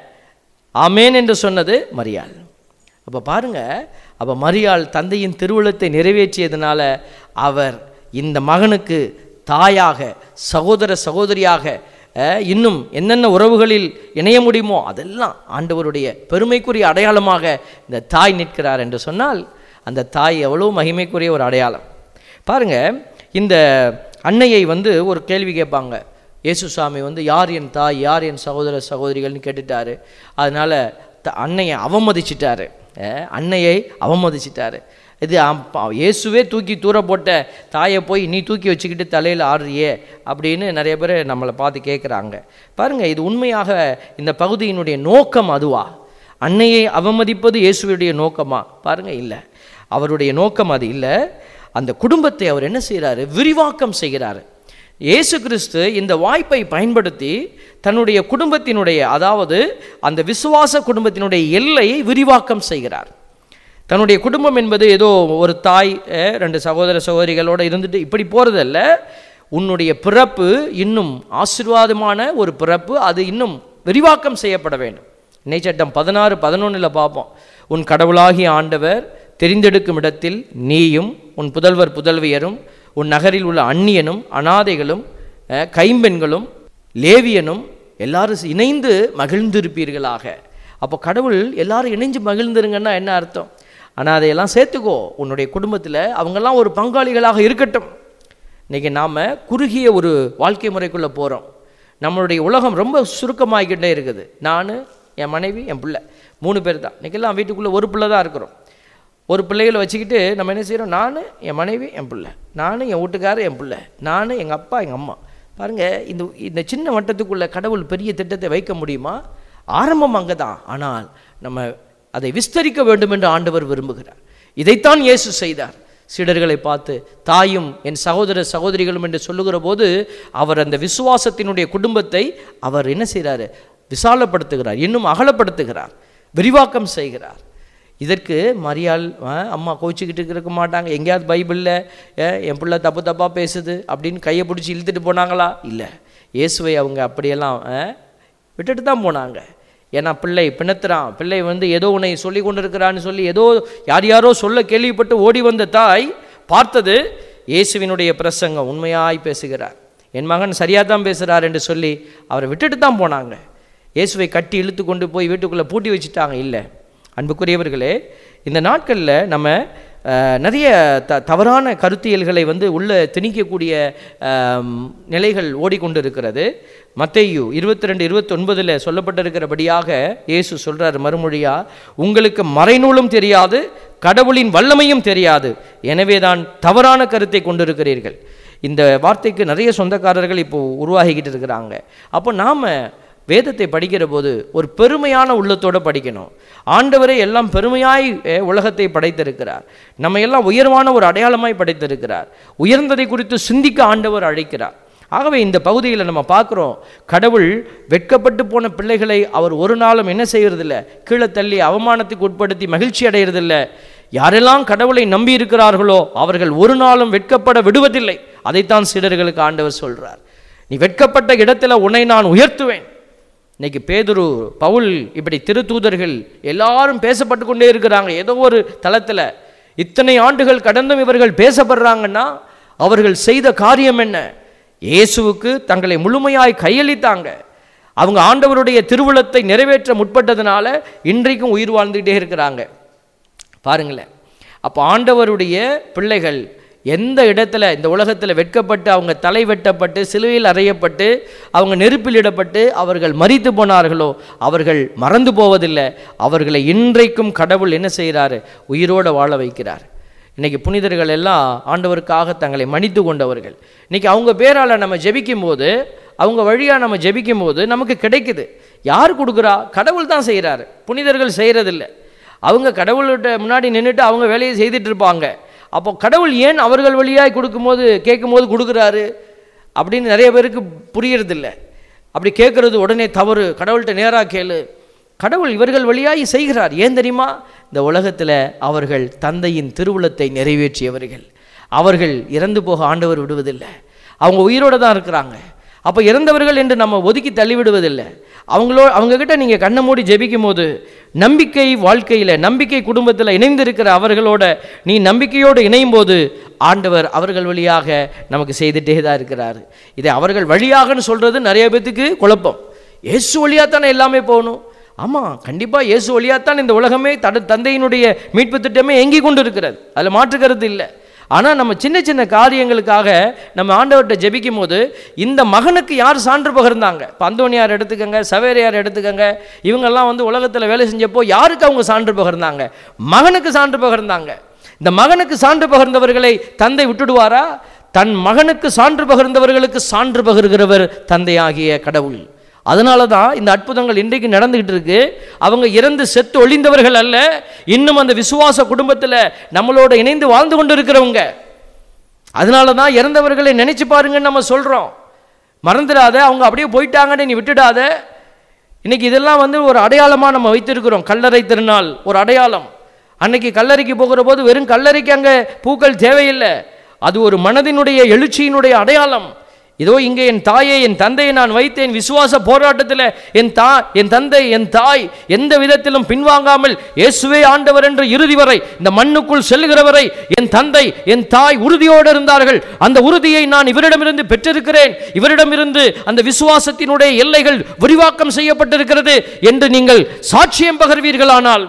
ஆமேன் என்று சொன்னது மரியாள் அப்போ பாருங்க அப்போ மரியாள் தந்தையின் திருவுளத்தை நிறைவேற்றியதுனால அவர் இந்த மகனுக்கு தாயாக சகோதர சகோதரியாக அஹ், இன்னும் என்னென்ன உறவுகளில் இணைய முடியுமோ அதெல்லாம் ஆண்டவருடைய பெருமைக்குரிய அடையாளமாக இந்த தாய் நிற்கிறார் என்று சொன்னால் அந்த தாய் எவ்வளோ மகிமைக்குரிய ஒரு அடையாளம் பாருங்க இந்த அன்னையை வந்து ஒரு கேள்வி கேட்பாங்க இயேசு சாமி வந்து யார் என் தாய் யார் என் சகோதர சகோதரிகள்னு கேட்டுட்டாரு அதனால த- அன்னையை அவமதிச்சிட்டாரு அஹ், அன்னையை அவமதிச்சிட்டாரு இது அப்ப- இயேசுவே தூக்கி தூர போட்ட தாயை போய் நீ தூக்கி வச்சுக்கிட்டு தலையில் ஆடுறியே அப்படின்னு நிறைய பேர் நம்மளை பார்த்து கேட்குறாங்க பாருங்க இது உண்மையாக இந்த பகுதியினுடைய நோக்கம் அதுவா அன்னையை அவமதிப்பது இயேசுவுடைய நோக்கமா பாருங்க இல்லை அவருடைய நோக்கம் அது இல்லை அந்த குடும்பத்தை அவர் என்ன செய்கிறாரு விரிவாக்கம் செய்கிறாரு இயேசு கிறிஸ்து இந்த வாய்ப்பை பயன்படுத்தி தன்னுடைய குடும்பத்தினுடைய அதாவது அந்த விசுவாச குடும்பத்தினுடைய எல்லையை விரிவாக்கம் செய்கிறார் தன்னுடைய குடும்பம் என்பது ஏதோ ஒரு தாய் அஹ், ரெண்டு சகோதர சகோதரிகளோடு இருந்துட்டு இப்படி போகிறதல்ல உன்னுடைய பிறப்பு இன்னும் ஆசீர்வாதமான ஒரு பிறப்பு அது இன்னும் விரிவாக்கம் செய்யப்பட வேண்டும் இணைச்சட்டம் பதினாறு பதினொன்றில் பார்ப்போம் உன் கடவுளாகிய ஆண்டவர் தெரிந்தெடுக்கும் இடத்தில் நீயும் உன் புதல்வர் புதல்வியரும் உன் நகரில் உள்ள அந்நியனும் அனாதைகளும் அஹ், கைம்பெண்களும் லேவியனும் எல்லாரும் இணைந்து மகிழ்ந்திருப்பீர்களாக அப்போ கடவுள் எல்லாரும் இணைஞ்சு மகிழ்ந்துருங்கன்னா என்ன அர்த்தம் ஆனால் அதையெல்லாம் சேர்த்துக்கோ உன்னுடைய குடும்பத்தில் அவங்கெல்லாம் ஒரு பங்காளிகளாக இருக்கட்டும் இன்றைக்கி நாம் குறுகிய ஒரு வாழ்க்கை முறைக்குள்ளே போகிறோம் நம்மளுடைய உலகம் ரொம்ப சுருக்கமாகிக்கிட்டே இருக்குது நான் என் மனைவி என் பிள்ளை மூணு பேர் தான் இன்றைக்கெல்லாம் வீட்டுக்குள்ளே ஒரு பிள்ளை தான் இருக்கிறோம் ஒரு பிள்ளைகளை வச்சுக்கிட்டு நம்ம என்ன செய்கிறோம் நான் என் மனைவி என் பிள்ளை நான் என் வீட்டுக்காரர் என் பிள்ளை நான் எங்கள் அப்பா எங்கள் அம்மா பாருங்கள் இந்த இந்த சின்ன வட்டத்துக்குள்ளே கடவுள் பெரிய திட்டத்தை வைக்க முடியுமா ஆரம்பம் அங்கே தான் ஆனால் நம்ம அதை விஸ்தரிக்க வேண்டும் என்று ஆண்டவர் விரும்புகிறார் இதைத்தான் இயேசு செய்தார் சீடர்களை பார்த்து தாயும் என் சகோதர சகோதரிகளும் என்று சொல்லுகிற போது அவர் அந்த விசுவாசத்தினுடைய குடும்பத்தை அவர் என்ன செய்கிறாரு விசாலப்படுத்துகிறார் இன்னும் அகலப்படுத்துகிறார் விரிவாக்கம் செய்கிறார் இதற்கு மரியாள் ஆ, அம்மா கோச்சிக்கிட்டு இருக்க மாட்டாங்க எங்கேயாவது பைபிளில் என் பிள்ளை தப்பு தப்பாக பேசுது அப்படின்னு கையை பிடிச்சி இழுத்துட்டு போனாங்களா இல்லை இயேசுவை அவங்க அப்படியெல்லாம் ஆ, விட்டுட்டு தான் போனாங்க ஏன்னா பிள்ளை பிணத்துறான் பிள்ளை வந்து ஏதோ உன்னை சொல்லி கொண்டு இருக்கிறான்னு சொல்லி ஏதோ யார் யாரோ சொல்ல கேள்விப்பட்டு ஓடி வந்த தாய் பார்த்தது இயேசுவினுடைய பிரசங்கம் உண்மையாய் பேசுகிறார் என் மகன் சரியாக தான் பேசுகிறார் என்று சொல்லி அவரை விட்டுட்டு தான் போனாங்க இயேசுவை கட்டி இழுத்து கொண்டு போய் வீட்டுக்குள்ளே பூட்டி வச்சுட்டாங்க இல்லை அன்புக்குரியவர்களே இந்த நாட்களில் நம்ம அஹ், நிறைய த தவறான கருத்தியல்களை வந்து உள்ள திணிக்கக்கூடிய ஆம், நிலைகள் ஓடிக்கொண்டு இருக்கிறது மத்தேயு இருபத்தி ரெண்டு இருபத்தொன்பதில் சொல்லப்பட்டிருக்கிறபடியாக இயேசு சொல்றார் மறுமொழியா உங்களுக்கு மறைநூலும் தெரியாது கடவுளின் வல்லமையும் தெரியாது எனவே தான் தவறான கருத்தை கொண்டிருக்கிறீர்கள் இந்த வார்த்தைக்கு நிறைய சொந்தக்காரர்கள் இப்போ உருவாகிக்கிட்டு இருக்கிறாங்க அப்போ நாம் வேதத்தை படிக்கிற போது ஒரு பெருமையான உள்ளத்தோடு படிக்கணும் ஆண்டவரே எல்லாம் பெருமையாய் அஹ், உலகத்தை படைத்திருக்கிறார் நம்ம எல்லாம் உயர்வான ஒரு அடையாளமாய் படைத்திருக்கிறார் உயர்ந்ததை குறித்து சிந்திக்க ஆண்டவர் அழைக்கிறார் ஆகவே இந்த பகுதியில் நம்ம பார்க்குறோம் கடவுள் வெட்கப்பட்டு போன பிள்ளைகளை அவர் ஒரு நாளும் என்ன செய்யறதில்ல கீழே தள்ளி அவமானத்துக்கு உட்படுத்தி மகிழ்ச்சி அடையிறதில்ல யாரெல்லாம் கடவுளை நம்பி இருக்கிறார்களோ அவர்கள் ஒரு நாளும் வெட்கப்பட விடுவதில்லை அதைத்தான் சீடர்களுக்கு ஆண்டவர் சொல்றார் நீ வெட்கப்பட்ட இடத்துல உன்னை நான் உயர்த்துவேன் இன்னைக்கு பேதுரு பவுல் இப்படி திருத்தூதர்கள் எல்லாரும் பேசப்பட்டு கொண்டே இருக்கிறாங்க ஏதோ ஒரு தளத்தில் இத்தனை ஆண்டுகள் கடந்தும் இவர்கள் பேசப்படுறாங்கன்னா அவர்கள் செய்த காரியம் என்ன இயேசுவுக்கு தங்களை முழுமையாய் கையளித்தாங்க அவங்க ஆண்டவருடைய திருவுளத்தை நிறைவேற்ற முற்பட்டதுனால இன்றைக்கும் உயிர் வாழ்ந்துகிட்டே இருக்கிறாங்க பாருங்களேன் அப்போ ஆண்டவருடைய பிள்ளைகள் எந்த இடத்துல இந்த உலகத்தில் வெட்கப்பட்டு அவங்க தலை வெட்டப்பட்டு சிலுவையில் அறையப்பட்டு அவங்க நெருப்பில் இடப்பட்டு அவர்கள் மரித்து போனார்களோ அவர்கள் மறந்து போவதில்லை அவர்களை இன்றைக்கும் கடவுள் என்ன செய்கிறாரு உயிரோடு வாழ வைக்கிறார் இன்னைக்கு புனிதர்கள் எல்லாம் ஆண்டவருக்காக தங்களை மன்னித்து கொண்டவர்கள் இன்னைக்கு அவங்க பேரால் நம்ம ஜெபிக்கும் போது அவங்க வழியாக நம்ம ஜெபிக்கும் போது நமக்கு கிடைக்குது யார் கொடுக்குறா கடவுள் தான் செய்கிறாரு புனிதர்கள் செய்கிறதில்ல அவங்க கடவுள்கிட்ட முன்னாடி நின்றுட்டு அவங்க வேலையை செய்துட்டு இருப்பாங்க அப்போ கடவுள் ஏன் அவர்கள் வழியாய் கொடுக்கும்போது கேட்கும்போது கொடுக்குறாரு அப்படின்னு நிறைய பேருக்கு புரியறதில்ல அப்படி கேட்குறது உடனே தவறு கடவுள்கிட்ட நேராக கேளு கடவுள் இவர்கள் வழியாய் செய்கிறார் ஏன் தெரியுமா இந்த உலகத்தில் அவர்கள் தந்தையின் திருவுளத்தை நிறைவேற்றியவர்கள் அவர்கள் இறந்து போக ஆண்டவர் விடுவதில்லை அவங்க உயிரோடு தான் இருக்கிறாங்க அப்போ இறந்தவர்கள் என்று நம்ம ஒதுக்கி தள்ளிவிடுவதில்லை அவங்களோ அவங்கக்கிட்ட நீங்கள் கண்ணை மூடி ஜெபிக்கும் போது நம்பிக்கை வாழ்க்கையில் நம்பிக்கை குடும்பத்தில் இணைந்திருக்கிற அவர்களோட நீ நம்பிக்கையோடு இணையும் போது ஆண்டவர் அவர்கள் வழியாக நமக்கு செய்துட்டே தான் இருக்கிறார் இதை அவர்கள் வழியாகன்னு சொல்கிறது நிறைய பேத்துக்கு குழப்பம் இயேசு வழியாக தானே எல்லாமே போகணும் ஆமாம் கண்டிப்பாக இயேசு வழியாகத்தான் இந்த உலகமே தட தந்தையினுடைய மீட்பு திட்டமே எங்கி கொண்டு இருக்கிறது அதில் மாற்றுக்கிறது இல்லை ஆனால் நம்ம சின்ன சின்ன காரியங்களுக்காக நம்ம ஆண்டவர்கிட்ட ஜெபிக்கும் போது இந்த மகனுக்கு யார் சான்று பகிர்ந்தாங்க இப்போ அந்தோனியார் எடுத்துக்கங்க சவேரியார் எடுத்துக்கங்க இவங்கெல்லாம் வந்து உலகத்தில் வேலை செஞ்சப்போ யாருக்கு அவங்க சான்று பகிர்ந்தாங்க மகனுக்கு சான்று பகிர்ந்தாங்க இந்த மகனுக்கு சான்று பகிர்ந்தவர்களை தந்தை விட்டுடுவாரா தன் மகனுக்கு சான்று பகிர்ந்தவர்களுக்கு சான்று பகிர்கிறவர் தந்தையாகிய கடவுள் அதனால தான் இந்த அற்புதங்கள் இன்றைக்கு நடந்துகிட்டு இருக்கு அவங்க இறந்து செத்து ஒளிந்தவர்கள் அல்ல இன்னும் அந்த விசுவாச குடும்பத்தில் நம்மளோட இணைந்து வாழ்ந்து கொண்டு இருக்கிறவங்க அதனால தான் இறந்தவர்களை நினைச்சு பாருங்கன்னு நம்ம சொல்கிறோம் மறந்துடாத அவங்க அப்படியே போயிட்டாங்கன்னு நீ விட்டுடாத இன்னைக்கு இதெல்லாம் வந்து ஒரு அடையாளமாக நம்ம வைத்திருக்கிறோம் கல்லறை திருநாள் ஒரு அடையாளம் அன்னைக்கு கல்லறைக்கு போகிற போது வெறும் கல்லறைக்கு அங்கே பூக்கள் தேவையில்லை அது ஒரு மனதினுடைய எழுச்சியினுடைய அடையாளம் இதோ இங்கே என் தாயை என் தந்தையை நான் வைத்தேன் விசுவாச போராட்டத்தில் என் தா என் தந்தை என் தாய் எந்த விதத்திலும் பின்வாங்காமல் இயேசுவே ஆண்டவர் என்று இறுதி வரை இந்த மண்ணுக்குள் செல்லுகிறவரை என் தந்தை என் தாய் உறுதியோடு இருந்தார்கள் அந்த உறுதியை நான் இவரிடமிருந்து பெற்றிருக்கிறேன் இவரிடமிருந்து அந்த விசுவாசத்தினுடைய எல்லைகள் விரிவாக்கம் செய்யப்பட்டிருக்கிறது என்று நீங்கள் சாட்சியம் பகர்வீர்களானால்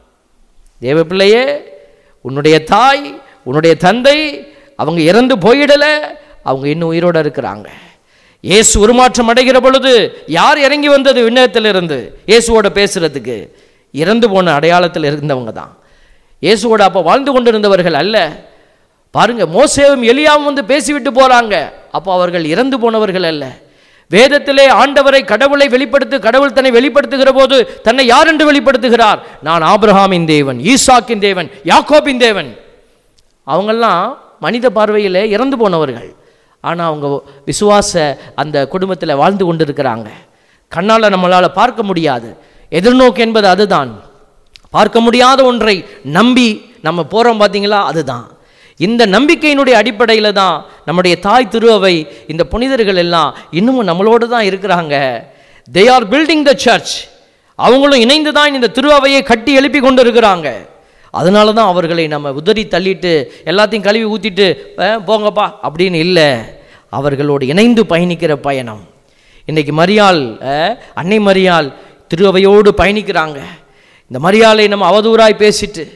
தேவ பிள்ளையே உன்னுடைய தாய் உன்னுடைய தந்தை அவங்க இறந்து போயிடல அவங்க இன்னும் உயிரோட இருக்கிறாங்க இயேசு உருமாற்றம் அடைகிற பொழுது யார் இறங்கி வந்தது விண்ணகத்திலிருந்து இயேசுவோட பேசுறதுக்கு இறந்து போன அடையாளத்தில் இருந்தவங்க தான் இயேசுவோட அப்போ வாழ்ந்து கொண்டிருந்தவர்கள் அல்ல பாருங்க மோசேவும் எலியாவும் வந்து பேசிவிட்டு போறாங்க அப்போ அவர்கள் இறந்து போனவர்கள் அல்ல வேதத்திலே ஆண்டவரை கடவுளை வெளிப்படுத்து கடவுள் தன்னை வெளிப்படுத்துகிற போது தன்னை யார் என்று வெளிப்படுத்துகிறார் நான் ஆபிரகாமின் தேவன் ஈசாக்கின் தேவன் யாக்கோபின் தேவன் அவங்கெல்லாம் மனித பார்வையில் இறந்து போனவர்கள் ஆனால் அவங்க விசுவாச அந்த குடும்பத்தில் வாழ்ந்து கொண்டிருக்கிறாங்க கண்ணால் நம்மளால் பார்க்க முடியாது எதிர்நோக்கு என்பது அதுதான் பார்க்க முடியாத ஒன்றை நம்பி நம்ம போகிறோம் பார்த்தீங்களா அதுதான் இந்த நம்பிக்கையினுடைய அடிப்படையில் தான் நம்முடைய தாய் திருவை இந்த புனிதர்கள் எல்லாம் இன்னமும் நம்மளோடு தான் இருக்கிறாங்க they are building the church அவங்களும் இணைந்து தான் இந்த திருவாவையை கட்டி எழுப்பி கொண்டு இருக்கிறாங்க அதனால தான் அவர்களை நம்ம உதறி தள்ளிட்டு எல்லாத்தையும் கழுவி ஊற்றிட்டு போங்கப்பா அப்படின்னு இல்லை அவர்களோடு இணைந்து பயணிக்கிற பயணம் இன்றைக்கி மரியாள் அஹ், அன்னை மரியாள் திருவையோடு பயணிக்கிறாங்க இந்த மரியாளை நம்ம அவதூறாய் பேசிட்டு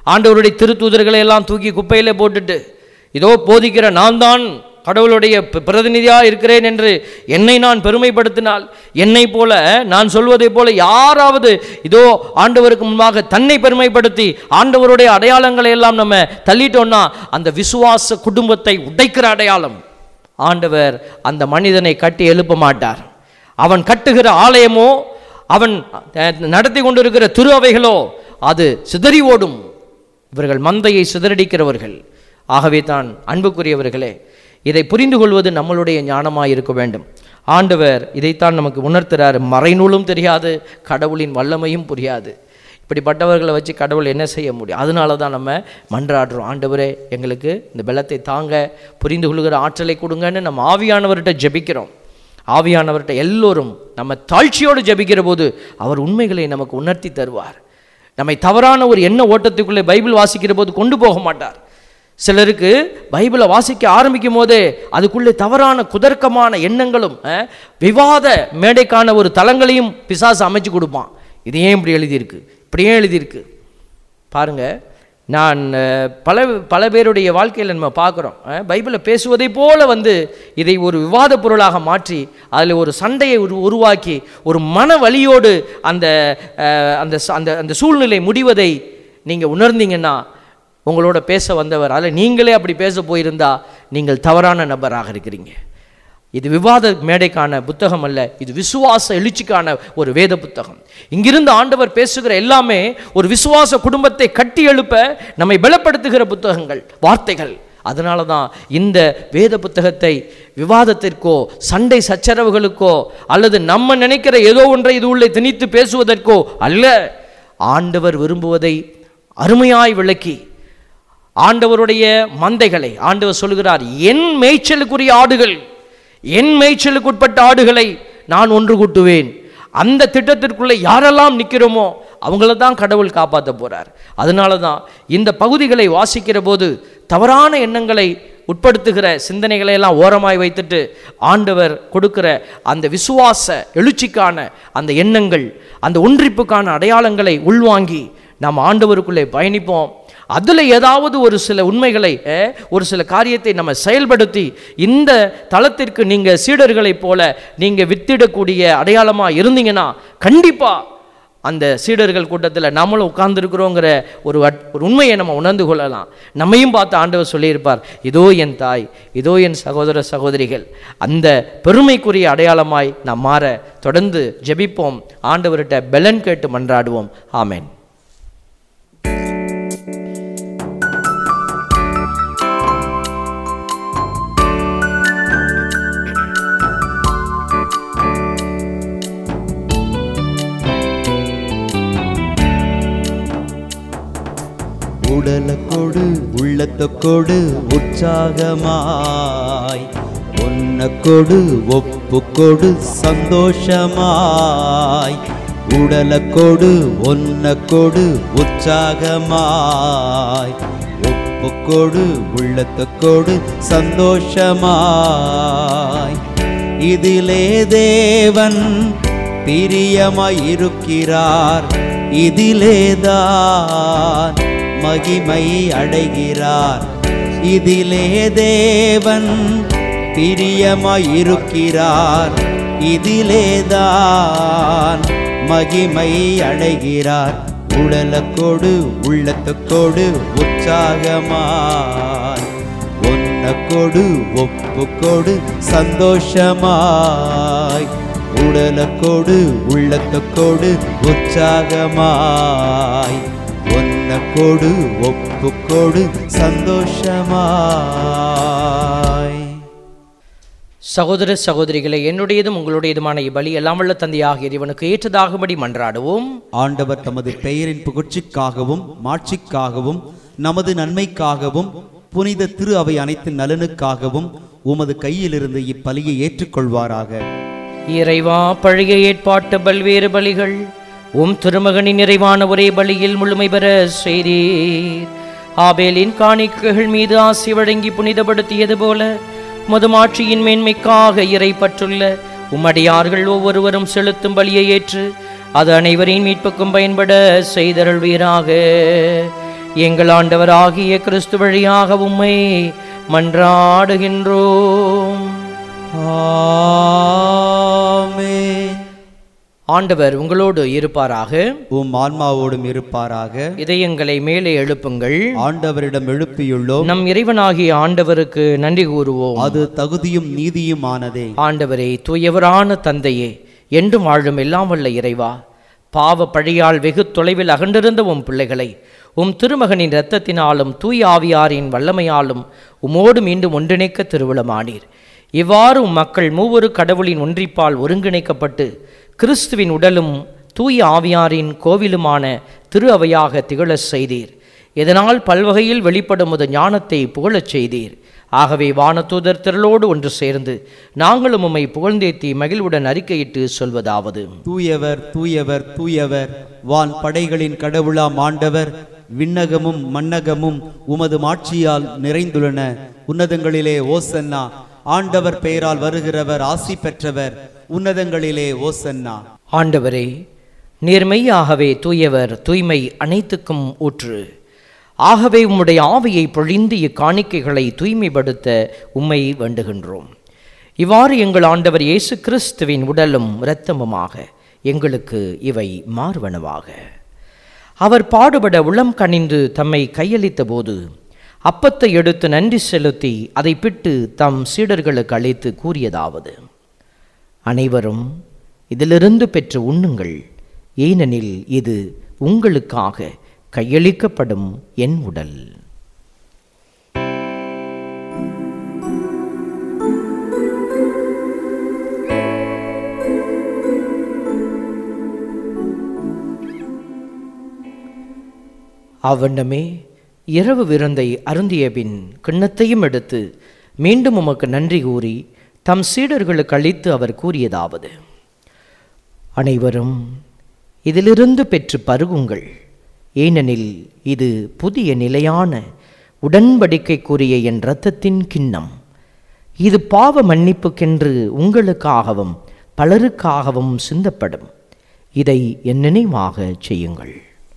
ஆண்டவருடைய திருத்தூதர்களை எல்லாம் தூக்கி குப்பையில போட்டுட்டு இதோ போதிக்கிற நான் தான் கடவுளுடைய பி- பிரதிநிதியாக இருக்கிறேன் என்று என்னை நான் பெருமைப்படுத்தினால் என்னை போல நான் சொல்வதைப் போல யாராவது இதோ ஆண்டவருக்கு முன்பாக தன்னை பெருமைப்படுத்தி ஆண்டவருடைய அடையாளங்களை எல்லாம் நம்ம தள்ளிட்டோம்னா அந்த விசுவாச குடும்பத்தை உடைக்கிற அடையாளம் ஆண்டவர் அந்த மனிதனை கட்டி எழுப்ப மாட்டார் அவன் கட்டுகிற ஆலயமோ அவன் அஹ், நடத்தி கொண்டிருக்கிற திரு அவைகளோ அது சிதறி ஓடும் இவர்கள் மந்தையை சிதறடிக்கிறவர்கள் ஆகவே தான் அன்புக்குரியவர்களே இதை புரிந்து கொள்வது நம்மளுடைய ஞானமாக இருக்க வேண்டும் ஆண்டவர் இதைத்தான் நமக்கு உணர்த்துறார் மறைநூலும் தெரியாது கடவுளின் வல்லமையும் புரியாது இப்படிப்பட்டவர்களை வச்சு கடவுள் என்ன செய்ய முடியும் அதனால தான் நம்ம மன்றாடுறோம் ஆண்டவரே எங்களுக்கு இந்த பலத்தை தாங்க புரிந்து கொள்கிற ஆற்றலை கொடுங்கன்னு நம்ம ஆவியானவர்கிட்ட ஜெபிக்கிறோம் ஆவியானவர்கிட்ட எல்லோரும் நம்ம தாழ்ச்சியோடு ஜெபிக்கிற போது அவர் உண்மைகளை நமக்கு உணர்த்தி தருவார் நம்மை தவறான ஒரு எண்ண ஓட்டத்துக்குள்ளே பைபிள் வாசிக்கிற போது கொண்டு போக மாட்டார் சிலருக்கு பைபிளை வாசிக்க ஆரம்பிக்கும் போதே அதுக்குள்ளே தவறான குதர்க்கமான எண்ணங்களும் அஹ், விவாத மேடைக்கான ஒரு தளங்களையும் பிசாசு அமைச்சு கொடுப்பான் இது ஏன் இப்படி எழுதியிருக்கு இப்படி ஏன் எழுதியிருக்கு பாருங்க நான் அஹ், பல பல பேருடைய வாழ்க்கையில் நம்ம பார்க்குறோம் பைபிளை பேசுவதை போல வந்து இதை ஒரு விவாத பொருளாக மாற்றி அதில் ஒரு சண்டையை உரு உருவாக்கி ஒரு மன வலியோடு அந்த அஹ், அந்த ச- அந்த அந்த சூழ்நிலை முடிவதை நீங்கள் உணர்ந்தீங்கன்னா உங்களோட பேச வந்தவர் அதில் நீங்களே அப்படி பேச போயிருந்தா நீங்கள் தவறான நபராக இருக்கிறீங்க இது விவாத மேடைக்கான புத்தகம் அல்ல இது விசுவாச எழுச்சிக்கான ஒரு வேத புத்தகம் இங்கிருந்து ஆண்டவர் பேசுகிற எல்லாமே ஒரு விசுவாச குடும்பத்தை கட்டி எழுப்ப நம்மை பலப்படுத்துகிற புத்தகங்கள் வார்த்தைகள் அதனால தான் இந்த வேத புத்தகத்தை விவாதத்திற்கோ சண்டை சச்சரவுகளுக்கோ அல்லது நம்ம நினைக்கிற ஏதோ ஒன்றை இது உள்ளே திணித்து பேசுவதற்கோ அல்ல ஆண்டவர் விரும்புவதை அருமையாய் விளக்கி ஆண்டவருடைய மந்தைகளை ஆண்டவர் சொல்கிறார் என் மேய்ச்சலுக்குரிய ஆடுகள் என் மேய்ச்சலுக்கு உட்பட்ட ஆடுகளை நான் ஒன்று கூட்டுவேன் அந்த திட்டத்திற்குள்ளே யாரெல்லாம் நிற்கிறோமோ அவங்கள தான் கடவுள் காப்பாற்ற போறார் அதனால தான் இந்த பகுதிகளை வாசிக்கிற போது தவறான எண்ணங்களை உட்படுத்துகிற சிந்தனைகளை எல்லாம் ஓரமாய் வைத்துட்டு ஆண்டவர் கொடுக்கிற அந்த விசுவாச எழுச்சிக்கான அந்த எண்ணங்கள் அந்த ஒன்றிப்புக்கான அடையாளங்களை உள்வாங்கி நாம் ஆண்டவருக்குள்ளே பயணிப்போம் அதில் ஏதாவது ஒரு சில உண்மைகளை அஹ், ஒரு சில காரியத்தை நம்ம செயல்படுத்தி இந்த தளத்திற்கு நீங்கள் சீடர்களைப் போல நீங்கள் வித்திடக்கூடிய அடையாளமாக இருந்தீங்கன்னா கண்டிப்பாக அந்த சீடர்கள் கூட்டத்தில் நம்மளும் உட்கார்ந்துருக்குறோங்கிற ஒரு வட்- ஒரு உண்மையை நம்ம உணர்ந்து கொள்ளலாம் நம்மையும் பார்த்து ஆண்டவர் சொல்லியிருப்பார் இதோ என் தாய் இதோ என் சகோதர சகோதரிகள் அந்த பெருமைக்குரிய அடையாளமாய் நாம் மாற தொடர்ந்து ஜெபிப்போம் ஆண்டவர்கிட்ட பெலன் கேட்டு மன்றாடுவோம் ஆமென் உடலக்கொடு உள்ளத்தக்கொடு உற்சாகமாய் ஒன்னக்கொடு ஒப்புக்கொடு சந்தோஷமாய் உடலக்கொடு ஒன்னக்கொடு உற்சாகமாய் ஒப்புக்கொடு உள்ளத்தக்கொடு சந்தோஷமாய் இதிலே தேவன் பிரியமாயிருக்கிறார் இதிலேதான் மகிமை அடைகிறார் இதிலே தேவன் பிரியமாயிருக்கிறார் இதிலேதான் மகிமை அடைகிறார் உடலக்கோடு உள்ளத்துக்கோடு உற்சாகமாய் ஒன்னக்கொடு ஒப்புக்கொடு சந்தோஷமாய் உடலக்கோடு உள்ளத்தக்கோடு உற்சாகமாய் ஒன்னக்கோடு ஒப்புக்கொடு சந்தோஷமாய் சகோதர சகோதரிகளை என்னுடையதும் உங்களுடையதுமான இப்பலி எல்லாம் வல்ல தந்தையாக இறைவனுக்கு ஏற்றதாகும்படி மன்றாடுவோம் ஆண்டவர் தமது பெயரின் புகழ்ச்சிக்காகவும் மாட்சிக்காகவும் நமது நன்மைக்காகவும் புனித திரு அவை அனைத்து நலனுக்காகவும் உமது கையிலிருந்து இப்பலியை ஏற்றுக்கொள்வாராக இறைவா பழைய ஏற்பாட்டு பல்வேறு பலிகள் உம் திருமகனின் நிறைவான ஒரே பலியில் முழுமை பெற செய்தீர் ஆபேலின் காணிக்கைகள் மீது ஆசி வழங்கி புனிதப்படுத்தியது போல மதுமாட்சியின் மேன்மைக்காக இறைப்பற்றுள்ள உம்மடியார்கள் ஒவ்வொருவரும் செலுத்தும் பலியை ஏற்று அது அனைவரின் மீட்புக்கும் பயன்பட செய்தருள்வீராக எங்கள் ஆண்டவராகிய கிறிஸ்து வழியாக உம்மை மன்றாடுகின்றோம் ஆமென் ஆண்டவர் உங்களோடு இருப்பாராக உம் ஆன்மாவோடும் இருப்பாராக இதயங்களை மேலே எழுப்புங்கள் ஆண்டவரிடம் எழுப்பியுள்ளோம் நம் இறைவனாகிய ஆண்டவருக்கு நன்றி கூறுவோம் அது தகுதியும் நீதியுமானதே ஆண்டவரே தூயவரான தந்தையே என்றும் வாழும் எல்லாம் வல்ல இறைவா பாவ பழியால் வெகு தொலைவில் அகன்றிருந்த உம் பிள்ளைகளை உம் திருமகனின் இரத்தத்தினாலும் தூய் ஆவியாரின் வல்லமையாலும் உமோடு மீண்டும் ஒன்றிணைக்க திருவிழமானீர் இவ்வாறு உம் மக்கள் மூவொரு கடவுளின் ஒன்றிப்பால் ஒருங்கிணைக்கப்பட்டு கிறிஸ்துவின் உடலும் தூய ஆவியாரின் கோவிலுமான திரு அவையாக திகழச் செய்தீர் இதனால் பல்வகையில் வெளிப்படும் முத ஞானத்தை புகழச் செய்தீர் ஆகவே வானதூதர் திரளோடு ஒன்று சேர்ந்து நாங்களும் உம்மை புகழ்ந்தேத்தி மகிழ்வுடன் அறிக்கையிட்டு சொல்வதாவது தூயவர் தூயவர் தூயவர் வான் படைகளின் கடவுளாம் ஆண்டவர் விண்ணகமும் மன்னகமும் உமது மாட்சியால் நிறைந்துள்ளன உன்னதங்களிலே ஓசன்னா ஆண்டவர் பெயரால் வருகிறவர் ஆசி பெற்றவர் உன்னதங்களிலே ஓசன்னா ஆண்டவரே நேர்மையாகவே தூயவர் தூய்மை அனைத்துக்கும் ஊற்று ஆகவே உம்முடைய ஆவியை பொழிந்து இக்காணிக்கைகளை தூய்மைப்படுத்த உம்மை வேண்டுகின்றோம் இவ்வாறு எங்கள் ஆண்டவர் இயேசு கிறிஸ்துவின் உடலும் இரத்தமுமாக எங்களுக்கு இவை மார்வனவாக அவர் பாடுபட உளம் கனிந்து தம்மை கையளித்த போது அப்பத்தை எடுத்து நன்றி செலுத்தி அதை பிட்டு தம் சீடர்களுக்கு அளித்து கூறியதாவது அனைவரும் இதிலிருந்து பெற்று உண்ணுங்கள் ஏனெனில் இது உங்களுக்காக கையளிக்கப்படும் என் உடல் அவ்வண்ணமே இரவு விருந்தை அருந்திய பின் கிண்ணத்தையும் எடுத்து மீண்டும் உமக்கு நன்றி கூறி தம் சீடர்களுக்கு அளித்து அவர் கூறியதாவது அனைவரும் இதிலிருந்து பெற்று பருகுங்கள் ஏனெனில் இது புதிய நிலையான உடன்படிக்கைக்குரிய என் இரத்தத்தின் கிண்ணம் இது பாவ மன்னிப்புக்கென்று உங்களுக்காகவும் பலருக்காகவும் சிந்தப்படும் இதை என் நினைவாக செய்யுங்கள்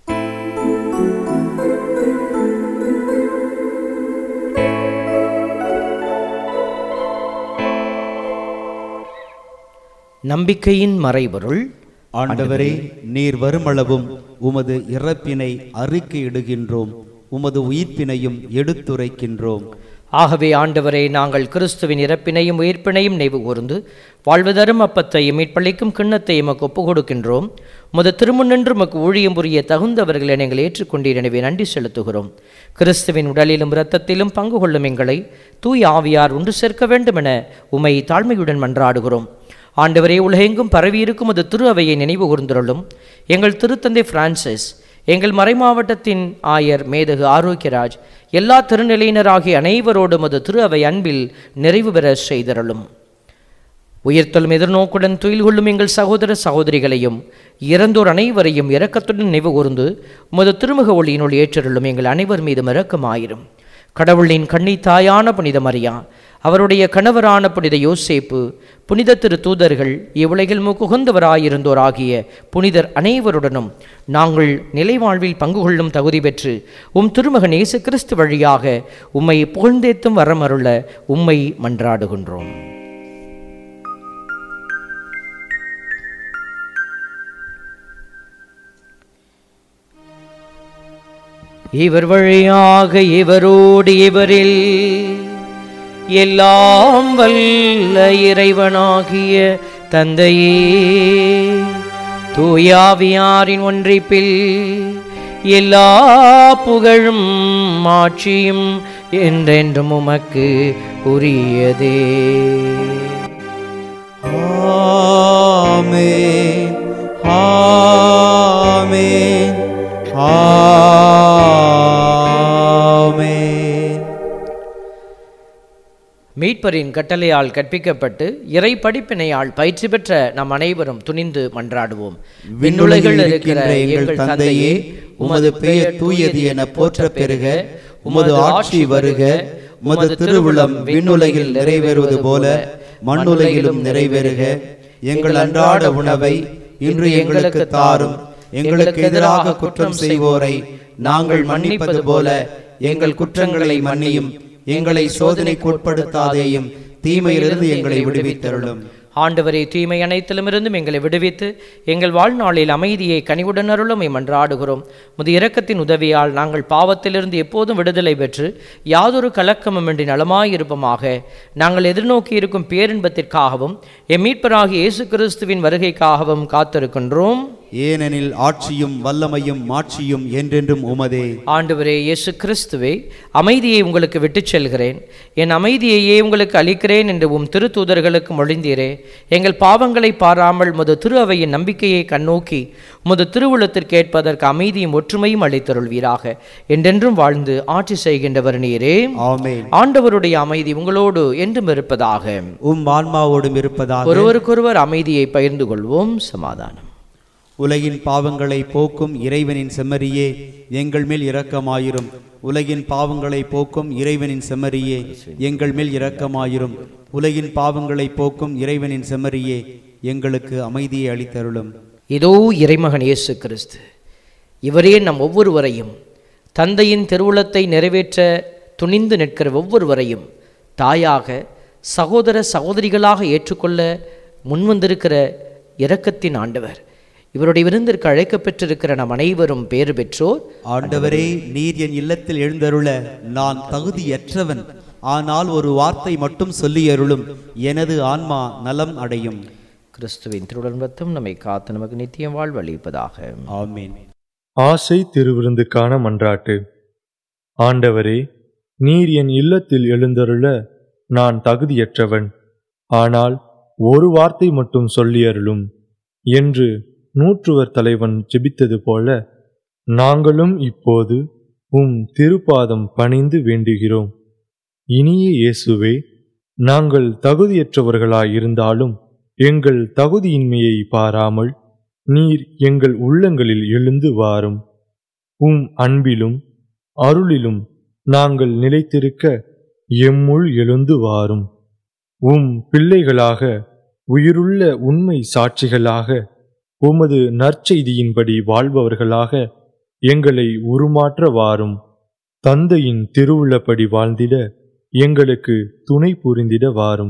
நம்பிக்கையின் மறைபொருள் ஆண்டவரே நீர் வருமளவும் உமது இறப்பினை அறிக்கையிடுகின்றோம் உமது உயிர்ப்பினையும் எடுத்துரைக்கின்றோம் ஆகவே ஆண்டவரே நாங்கள் கிறிஸ்துவின் இறப்பினையும் உயிர்ப்பினையும் நினைவு கூர்ந்து வாழ்வதரும் அப்பத்தையும் மீட்பளிக்கும் கிண்ணத்தை எமக்கு ஒப்புக் கொடுக்கின்றோம் முத திருமுன்னின்று மக்கு ஊழியம் புரிய தகுந்தவர்களை நீங்கள் ஏற்றுக்கொண்டீர் எனவே நன்றி செலுத்துகிறோம் கிறிஸ்துவின் உடலிலும் இரத்தத்திலும் பங்கு கொள்ளும் எங்களை தூய் ஆவியார் ஒன்று சேர்க்க வேண்டும் என உமை தாழ்மையுடன் மன்றாடுகிறோம் ஆண்டவரே உலகெங்கும் பரவியிருக்கும் அது திரு அவையை நினைவு கூர்ந்துள்ளோம் எங்கள் திருத்தந்தை பிரான்சிஸ் எங்கள் மறைமாவட்டத்தின் ஆயர் மேதகு ஆரோக்கியராஜ் எல்லா திருநிலையினராகிய அனைவரோடும் அது திரு அவை அன்பில் நிறைவு பெற செய்தருளும் உயிர்த்தலும் எதிர்நோக்குடன் துயில் கொள்ளும் எங்கள் சகோதர சகோதரிகளையும் இறந்தோர் அனைவரையும் இரக்கத்துடன் நினைவு கூர்ந்து உமது திருமுக ஒளியினுள் ஏற்றருளும் எங்கள் அனைவர் மீதும் இரக்கமாயிரும் கடவுளின் கண்ணி தாயான புனித மரியா அவருடைய கணவரான புனித யோசேப்பு புனித திரு தூதர்கள் இவ்வுலகில் முகுந்தவராயிருந்தோராகிய புனிதர் அனைவருடனும் நாங்கள் நிலைவாழ்வில் பங்கு கொள்ளும் தகுதி பெற்று உம் திருமகன் இயேசு கிறிஸ்து வழியாக உம்மை புகழ்ந்தேத்தும் வரமருள உம்மை மன்றாடுகின்றோம் இவர் வழியாக இவரோடு இவரில் எல்லாம் வல்ல இறைவனாகிய தந்தையே தூயாவியாரின் ஒன்றிப்பில் எல்லா புகழும் ஆட்சியும் என்றென்றும் உமக்கு உரியதே ஆமென் ஆமென் ஆமென் மீட்பரின் கட்டளையால் கற்பிக்கப்பட்டு இறை படிப்பினையால் பயிற்சி பெற்ற நம் அனைவரும் துணிந்து மன்றாடுவோம் விண்ணுலகில் இருக்கின்ற எங்கள் தந்தையே உமது பெயர் தூயது என போற்ற பெறுக உமது ஆட்சி வருக உமது திருவுளம் விண்ணுலகில் நிறைவேறுவது போல மண்ணுலகிலும் நிறைவேறுக எங்கள் அன்றாட உணவை இன்று எங்களுக்கு தாரும் எங்களுக்கு எதிராக குற்றம் செய்வோரை நாங்கள் மன்னிப்பது போல எங்கள் குற்றங்களை மன்னியும் எங்களை சோதனைக்கு உட்படுத்தாதேயும் தீமையிலிருந்து எங்களை விடுவித்தருளும் ஆண்டவரே தீமை அனைத்திலுமிருந்தும் எங்களை விடுவித்து எங்கள் வாழ்நாளில் அமைதியை கனிவுடன் அருளும் மன்றாடுகிறோம் முது இரக்கத்தின் உதவியால் நாங்கள் பாவத்திலிருந்து எப்போதும் விடுதலை பெற்று யாதொரு கலக்கமுமின்றி நலமாயிருப்போமாக நாங்கள் எதிர்நோக்கி இருக்கும் பேரின்பத்திற்காகவும் எம் மீட்பராகிய இயேசு கிறிஸ்துவின் வருகைக்காகவும் காத்திருக்கின்றோம் ஏனெனில் ஆட்சியும் வல்லமையும் மாட்சியும் என்றென்றும் உமதே ஆண்டவரே இயேசு கிறிஸ்துவே அமைதியை உங்களுக்கு விட்டுச் செல்கிறேன் என் அமைதியையே உங்களுக்கு அளிக்கிறேன் என்று உம் திருத்தூதர்களுக்கு மொழிந்தீரே எங்கள் பாவங்களை பாராமல் முது திரு அவையின் நம்பிக்கையை கண்ணோக்கி முது திருவுளத்திற்கு ஏற்பதற்கு அமைதியும் ஒற்றுமையும் அளித்தருள்வீராக என்றென்றும் வாழ்ந்து ஆட்சி செய்கின்றவர் நீரே ஆமென் ஆண்டவருடைய அமைதி உங்களோடு என்றும் இருப்பதாக உம் ஆன்மாவோடும் இருப்பதாக ஒருவருக்கொருவர் அமைதியை பகிர்ந்து கொள்வோம் சமாதானம் உலகின் பாவங்களை போக்கும் இறைவனின் செம்மறியே எங்கள் மேல் இரக்கமாயிரும் உலகின் பாவங்களை போக்கும் இறைவனின் செம்மறியே எங்கள் மேல் இரக்கமாயிரும் உலகின் பாவங்களை போக்கும் இறைவனின் செம்மறியே எங்களுக்கு அமைதியை அளித்தருளும் இதோ இறைமகன் இயேசு கிறிஸ்து இவரே நம் ஒவ்வொருவரையும் தந்தையின் திருவுளத்தை நிறைவேற்ற துணிந்து நிற்கிற ஒவ்வொருவரையும் தாயாக சகோதர சகோதரிகளாக ஏற்றுக்கொள்ள முன்வந்திருக்கிற இரக்கத்தின் ஆண்டவர் இவருடைய விருந்திற்கு அழைக்கப்பெற்றிருக்கிற நம் அனைவரும் பேறு பெற்றோர் ஆண்டவரே நீர் என் இல்லத்தில் எழுந்தருள நான் தகுதியற்றவன் ஆனால் ஒரு வார்த்தை மட்டும் சொல்லி அருளும் எனது ஆன்மா நலம் அடையும் கிறிஸ்துவின் திருடன்பத்தும் நம்மை காத்து நமக்கு நித்தியம் வாழ்வு அளிப்பதாக ஆமீன் ஆசை திருவிருந்துக்கான மன்றாட்டு ஆண்டவரே நீர் என் இல்லத்தில் எழுந்தருள நான் தகுதியற்றவன் ஆனால் ஒரு வார்த்தை மட்டும் சொல்லி அருளும் என்று நூற்றுவர் தலைவன் ஜெபித்தது போல நாங்களும் இப்போது உம் திருப்பாதம் பணிந்து வேண்டுகிறோம் இனிய இயேசுவே நாங்கள் தகுதியற்றவர்களாயிருந்தாலும் எங்கள் தகுதியின்மையை பாராமல் நீர் எங்கள் உள்ளங்களில் எழுந்து வாரும் உம் அன்பிலும் அருளிலும் நாங்கள் நிலைத்திருக்க எம்முள் எழுந்து வாரும் உம் பிள்ளைகளாக உயிருள்ள உண்மை சாட்சிகளாக உமது நற்செய்தியின்படி வாழ்பவர்களாக எங்களை உருமாற்ற வாரும் தந்தையின் திருவுள்ளப்படி வாழ்ந்திட எங்களுக்கு துணை புரிந்திட வாரும்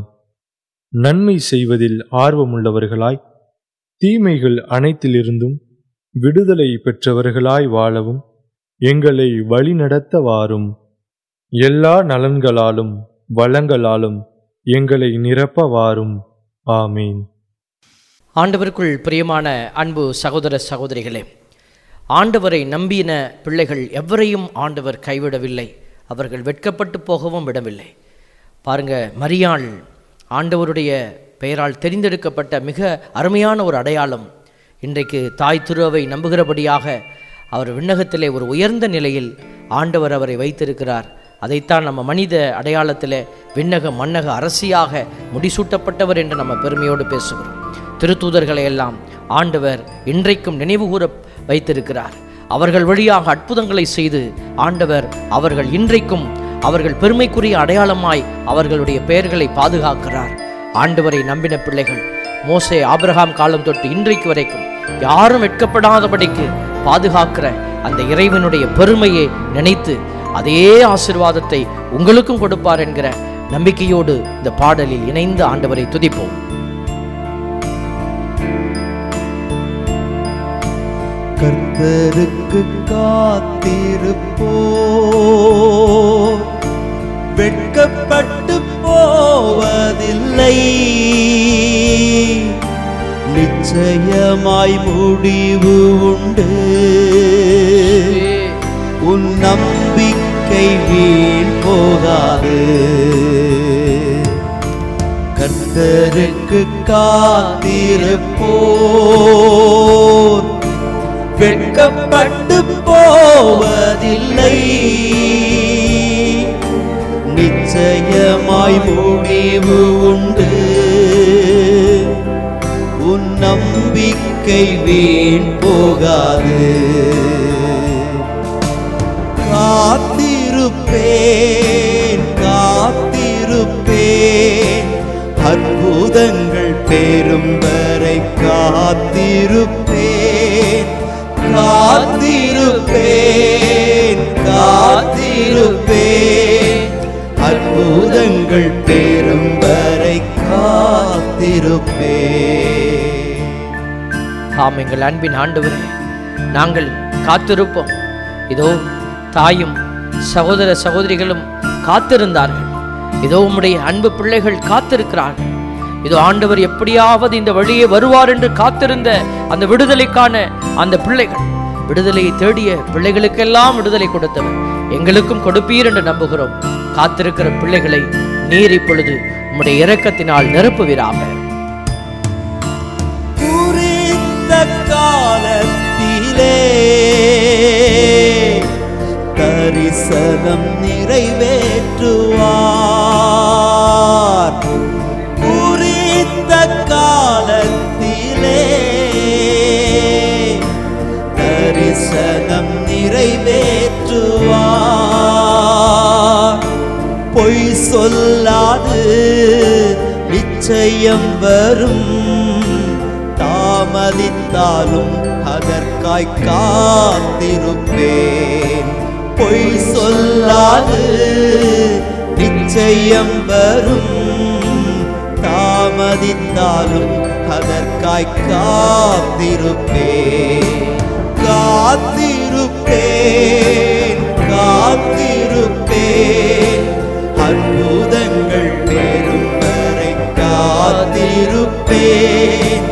நன்மை செய்வதில் ஆர்வமுள்ளவர்களாய் தீமைகள் அனைத்திலிருந்தும் விடுதலை பெற்றவர்களாய் வாழவும் எங்களை வழிநடத்த வாரும் எல்லா நலன்களாலும் வளங்களாலும் எங்களை நிரப்ப வாரும் ஆமீன் ஆண்டவருக்குள் பிரியமான அன்பு சகோதர சகோதரிகளே ஆண்டவரை நம்பின பிள்ளைகள் எவரையும் ஆண்டவர் கைவிடவில்லை அவர்கள் வெட்கப்பட்டு போகவும் விடவில்லை பாருங்க மரியாள் ஆண்டவருடைய பெயரால் தெரிந்தெடுக்கப்பட்ட மிக அருமையான ஒரு அடையாளம் இன்றைக்கு தாய் திருவை நம்புகிறபடியாக அவர் விண்ணகத்திலே ஒரு உயர்ந்த நிலையில் ஆண்டவர் அவரை வைத்திருக்கிறார் அதைத்தான் நம்ம மனித அடையாளத்தில் விண்ணக மன்னக அரசியாக முடிசூட்டப்பட்டவர் என்று நம்ம பெருமையோடு பேசுகிறோம் திருத்தூதர்களை எல்லாம் ஆண்டவர் இன்றைக்கும் நினைவுகூர வைத்திருக்கிறார் அவர்கள் வழியாக அற்புதங்களை செய்து ஆண்டவர் அவர்கள் இன்றைக்கும் அவர்கள் பெருமைக்குரிய அடையாளமாய் அவர்களுடைய பெயர்களை பாதுகாக்கிறார் ஆண்டவரை நம்பின பிள்ளைகள் மோசே ஆபிரகாம் காலம் தொட்டு இன்றைக்கு வரைக்கும் யாரும் வெட்கப்படாதபடிக்கு பாதுகாக்கிற அந்த இறைவனுடைய பெருமையை நினைத்து அதே ஆசிர்வாதத்தை உங்களுக்கும் கொடுப்பார் என்கிற நம்பிக்கையோடு இந்த பாடலில் இணைந்து ஆண்டவரை துதிப்போம் கர்த்தருக்கு காத்திருப்போ வெட்கப்பட்டு போவதில்லை நிச்சயமாய் முடிவு உண்டு உன் நம்பிக்கை வீண் போகாது கர்த்தருக்கு காத்திருப்போர் வெட்கப்பட்டு போவதில்லை நிச்சயமாய் முடிவு உண்டு உன் நம்பிக்கை வீண் போகாது காத்திருப்பேன் காத்திருப்பேன் அற்புதங்கள் பெறும் வரை காத்திருப்பேன் காத்திருப்பேன் அற்புதங்கள் பெரும் வரை காத்திருப்பே ஆம் எங்கள் அன்பின் ஆண்டவரே நாங்கள் காத்திருப்போம் இதோ தாயும் சகோதர சகோதரிகளும் காத்திருந்தார்கள் இதோ உம்முடைய அன்பு பிள்ளைகள் காத்திருக்கிறார்கள் இதோ ஆண்டவர் எப்படியாவது இந்த வழியே வருவார் என்று காத்திருந்த அந்த விடுதலைக்கான அந்த பிள்ளைகள் விடுதலையை தேடிய பிள்ளைகளுக்கெல்லாம் விடுதலை கொடுத்தவர் எங்களுக்கும் கொடுப்பீர் என்று நம்புகிறோம் காத்திருக்கிற பிள்ளைகளை நீர் இப்பொழுது உம்முடைய இரக்கத்தினால் நிரப்புவீராக குறித்த காலத்திலே தரிசனம் நிறைவேற்றுவார் குறித்த காலத்திலே தரிசனம் நிறைவேற்றுவார் பொய் சொல்லாது நிச்சயம் வரும் தாமதித்தாலும் அதற்காய் காத்திருப்பேன் பொய் சொல்லாது நிச்சயம் வரும் தாமதித்தாலும் அதற்காய் காத்திருப்பேன் காத்திருப்பேன் காத்திருப்பேன் அற்புதங்கள் பெரும் வரை காத்திருப்பேன்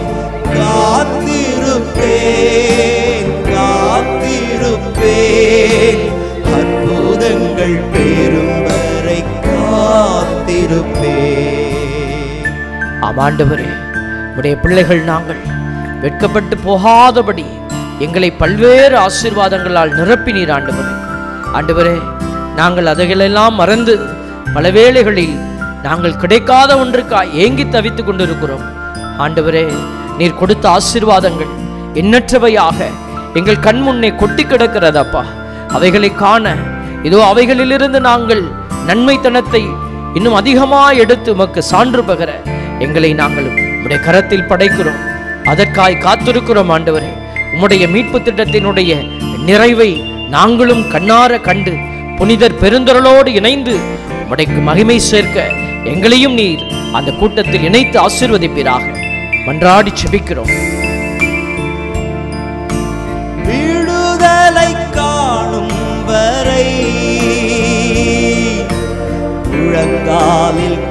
காத்திருப்பேன் காத்திருப்பேன் அற்புதங்கள் பெரும் வரை காத்திருப்பேன் ஆமாண்டவரே உடைய பிள்ளைகள் நாங்கள் வெட்கப்பட்டு போகாதபடி எங்களை பல்வேறு ஆசீர்வாதங்களால் நிரப்பினீர் ஆண்டவரே ஆண்டவரே நாங்கள் அதைகளெல்லாம் மறந்து பல வேளைகளில் நாங்கள் கிடைக்காத ஒன்றுக்காய் ஏங்கி தவித்துக் கொண்டிருக்கிறோம் ஆண்டவரே நீர் கொடுத்த ஆசீர்வாதங்கள் எண்ணற்றவையாக எங்கள் கண் முன்னே கொட்டி கிடக்கிறதப்பா அவைகளை காண இதோ அவைகளிலிருந்து நாங்கள் நன்மைத்தனத்தை இன்னும் அதிகமாக எடுத்து உமக்கு சான்று பகர எங்களை நாங்கள் உம்முடைய கரத்தில் படைக்கிறோம் அதற்காய் காத்திருக்கிறோம் ஆண்டவரே உம்முடைய மீட்பு திட்டத்தினுடைய நிறைவை நாங்களும் கண்ணார கண்டு புனிதர் பெருந்தொரலோடு இணைந்து உம்முடைக்கு மகிமை சேர்க்க எங்களையும் நீர் அந்த கூட்டத்தில் இணைத்து ஆசீர்வதிப்பீராக மன்றாடி செபிக்கிறோம் விடுதலை காணும் வரை முழங்காலில்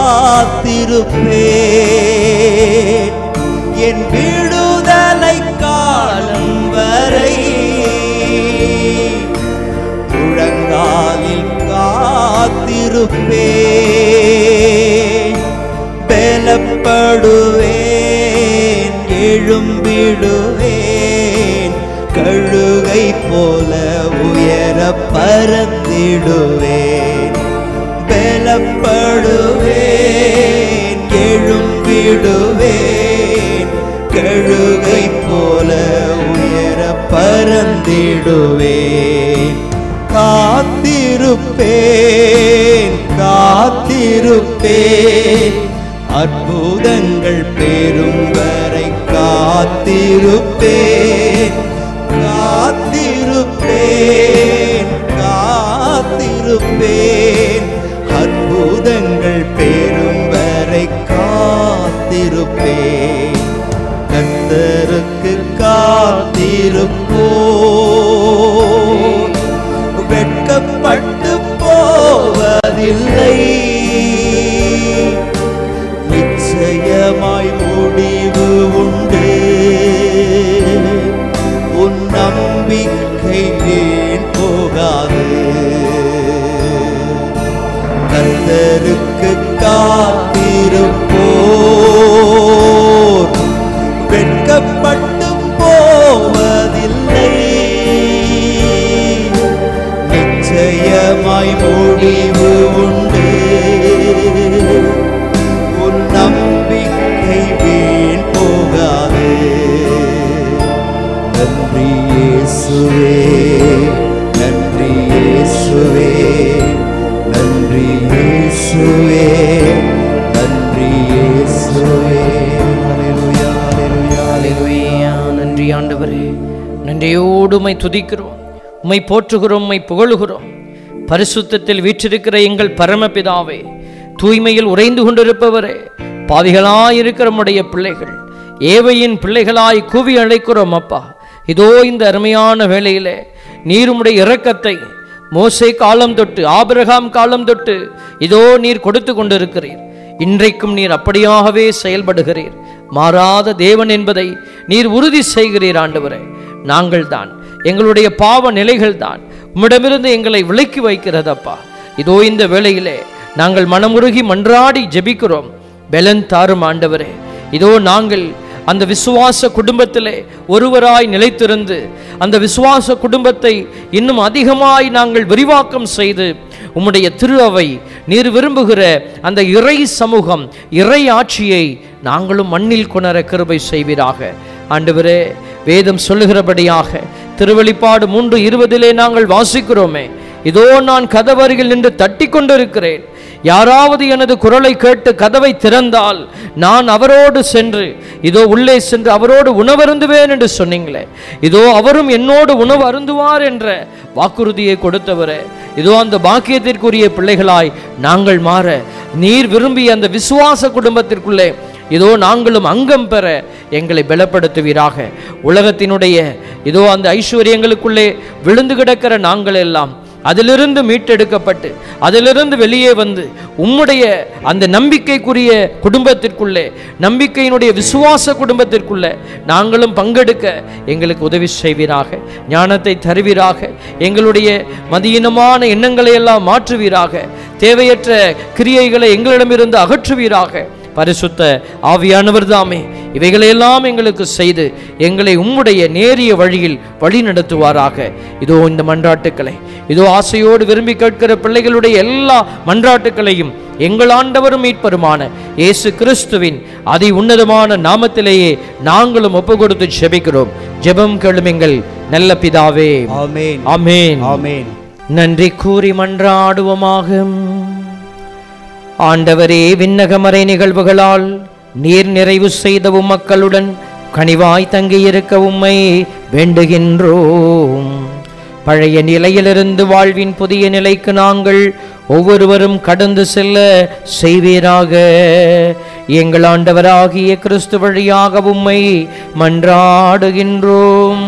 காத்திருப்பேன் என் விடுதலை காணும் வரை முழங்காலில் காத்திருப்பேன் பலப்படுவேன் எழும்பிடுவேன் கழுகை போல உயர பறந்திடுவேன் பலப்படுவேன் எழும்பிடுவேன் கழுகை போல உயர பறந்திடுவேன் காத்திருப்பேன் காத்திருப்பேன் அற்புதங்கள் பெரும் வரை காத்திருப்பேன் காத்திருப்பேன் காத்திருப்பேன் அற்புதங்கள் பெரும் வரை காத்திருப்பேன் கர்த்தருக்கு காத்திருப்போம் வெட்கப்பட்டு போவதில்லை நிச்சயமாய் முடிவு உண்டு உன் நம்பிக்கை வீண் போகாது கர்த்தருக்கு காத்திருப்போர் வெட்கப்பட்டு போவதில்லை நிச்சயமாய் முடிவு உண்டு உன் நம்பிக்கை வீண் போகாது நன்றி இயேசுவே நன்றி இயேசுவே நன்றி இயேசுவே நன்றி இயேசுவே ஹalleluya ஹalleluya அல்லேலூயா நன்றி ஆண்டவரே நன்றியோடு உம்மை துதிக்கிறோம் உம்மை போற்றுகிறோம் உம்மை புகழுகிறோம் பரிசுத்தத்தில் வீற்றிருக்கிற எங்கள் பரமபிதாவே தூய்மையில் உறைந்து கொண்டிருப்பவரே பாவிகளாயிருக்கிற நம்முடைய பிள்ளைகள் ஏவையின் பிள்ளைகளாய் கூவி அழைக்கிறோம் அப்பா இதோ இந்த அருமையான வேளையிலே நீருமுடைய இரக்கத்தை மோசே காலம் தொட்டு ஆபிரகாம் காலம் தொட்டு இதோ நீர் கொடுத்து கொண்டிருக்கிறீர் இன்றைக்கும் நீர் அப்படியாகவே செயல்படுகிறீர் மாறாத தேவன் என்பதை நீர் உறுதி செய்கிறீர் ஆண்டவரே நாங்கள் தான் எங்களுடைய பாவ நிலைகள் தான் உம்மிடமிருந்து எங்களை விலக்கி வைக்கிறதப்பா இதோ இந்த வேளையிலே நாங்கள் மனமுருகி மன்றாடி ஜெபிக்கிறோம் பெலன் தாரும் ஆண்டவரே இதோ நாங்கள் அந்த விசுவாச குடும்பத்திலே ஒருவராய் நிலைத்திருந்து அந்த விசுவாச குடும்பத்தை இன்னும் அதிகமாய் நாங்கள் விரிவாக்கம் செய்து உம்முடைய திரு அவை நீர் விரும்புகிற அந்த இறை சமூகம் இறை ஆட்சியை நாங்களும் மண்ணில் கொணர கிருபை செய்வீராக ஆண்டவரே வேதம் சொல்லுகிறபடியாக திருவெளிப்பாடு மூன்று இருபதிலே நாங்கள் வாசிக்கிறோமே இதோ நான் கதவருகில் நின்று தட்டி கொண்டிருக்கிறேன் யாராவது எனது குரலை கேட்டு கதவை திறந்தால் நான் அவரோடு சென்று இதோ உள்ளே சென்று அவரோடு உணவருந்துவேன் என்று சொன்னீங்களே இதோ அவரும் என்னோடு உணவு அருந்துவார் என்ற வாக்குறுதியை கொடுத்தவரே இதோ அந்த பாக்கியத்திற்குரிய பிள்ளைகளாய் நாங்கள் மாற நீர் விரும்பிய அந்த விசுவாச குடும்பத்திற்குள்ளே இதோ நாங்களும் அங்கம் பெற எங்களை பலப்படுத்துவீராக உலகத்தினுடைய இதோ அந்த ஐஸ்வர்யங்களுக்குள்ளே விழுந்து கிடக்கிற நாங்கள் எல்லாம் அதிலிருந்து மீட்டெடுக்கப்பட்டு அதிலிருந்து வெளியே வந்து உம்முடைய அந்த நம்பிக்கைக்குரிய குடும்பத்திற்குள்ளே நம்பிக்கையினுடைய விசுவாச குடும்பத்திற்குள்ளே நாங்களும் பங்கெடுக்க எங்களுக்கு உதவி செய்வீராக ஞானத்தை தருவீராக எங்களுடைய மதியினமான எண்ணங்களை எல்லாம் மாற்றுவீராக தேவையற்ற கிரியைகளை எங்களிடமிருந்து அகற்றுவீராக பரிசுத்த ஆவியானவர் தாமே இவைகளையெல்லாம் எங்களுக்கு செய்து எங்களை உம்முடைய நேரிய வழியில் வழி நடத்துவாராக இதோ இந்த மன்றாட்டுக்களை இதோ ஆசையோடு விரும்பி கேட்கிற பிள்ளைகளுடைய எல்லா மன்றாட்டுக்களையும் எங்கள் ஆண்டவரும் மீட்பருமான இயேசு கிறிஸ்துவின் அதி உன்னதமான நாமத்திலேயே நாங்களும் ஒப்பு கொடுத்து ஜெபிக்கிறோம் ஜெபம் கேளும் எங்கள் நல்ல பிதாவே ஆமென் ஆமென் ஆமென் நன்றி கூறி மன்றாடுவோமாக ஆண்டவரே விண்ணகமறை நிகழ்வுகளால் நீர் நிறைவு செய்த மக்களுடன் கனிவாய் தங்கியிருக்க உம்மை வேண்டுகின்றோம் பழைய நிலையிலிருந்து வாழ்வின் புதிய நிலைக்கு நாங்கள் ஒவ்வொருவரும் கடந்து செல்ல செய்வீராக எங்கள் ஆண்டவராகிய கிறிஸ்து வழியாக உம்மை மன்றாடுகின்றோம்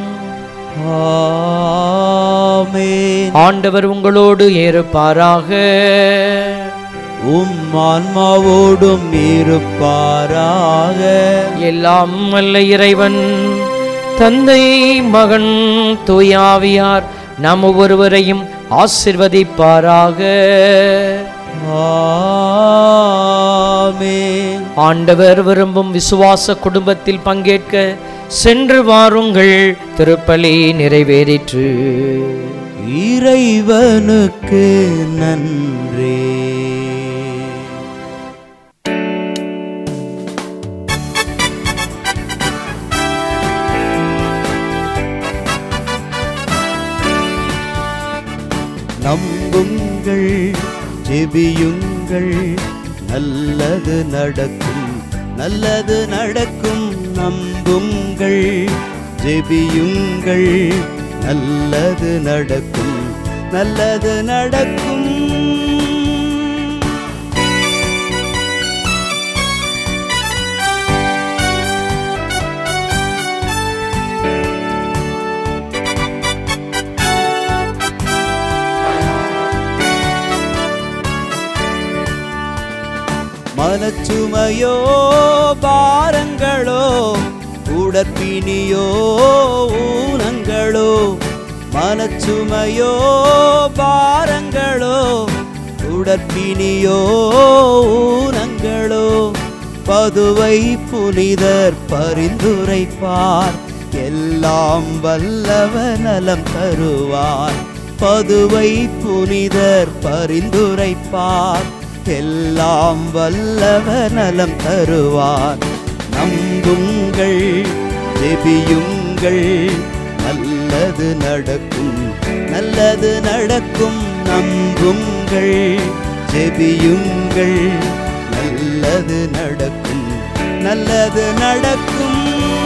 ஆமென் ஆண்டவர் உங்களோடு ஏறுப்பாராக உம் ஆன்மாவோடும் இருப்பாராக எல்லாம் வல்ல இறைவன் தந்தை மகன் தூயாவியார் நாம் ஒவ்வொருவரையும் ஆசிர்வதிப்பாராக ஆமென் ஆண்டவர் விரும்பும் விசுவாச குடும்பத்தில் பங்கேற்க சென்று வாருங்கள் திருப்பலி நிறைவேறிற்று இறைவனுக்கு நன்றி நம்புங்கள் ஜெபியுங்கள் நல்லது நடக்கும் நல்லது நடக்கும் நம்புங்கள் ஜெபியுங்கள் நல்லது நடக்கும் நல்லது நடக்கும் மனச்சுமையோ பாரங்களோ உடற்பிணியோ ஊனங்களோ மனச்சுமையோ பாரங்களோ உடற்பிணியோ ஊனங்களோ பதுவை புனிதர் பரிந்துரைப்பார் எல்லாம் வல்லவ நலம் தருவார் பதுவை புனிதர் பரிந்துரைப்பார் எல்லாம் வல்லவ நலம் தருவார் நம்புங்கள் ஜெபியுங்கள் நல்லது நடக்கும் நல்லது நடக்கும் நம்புங்கள் ஜெபியுங்கள் நல்லது நடக்கும் நல்லது நடக்கும்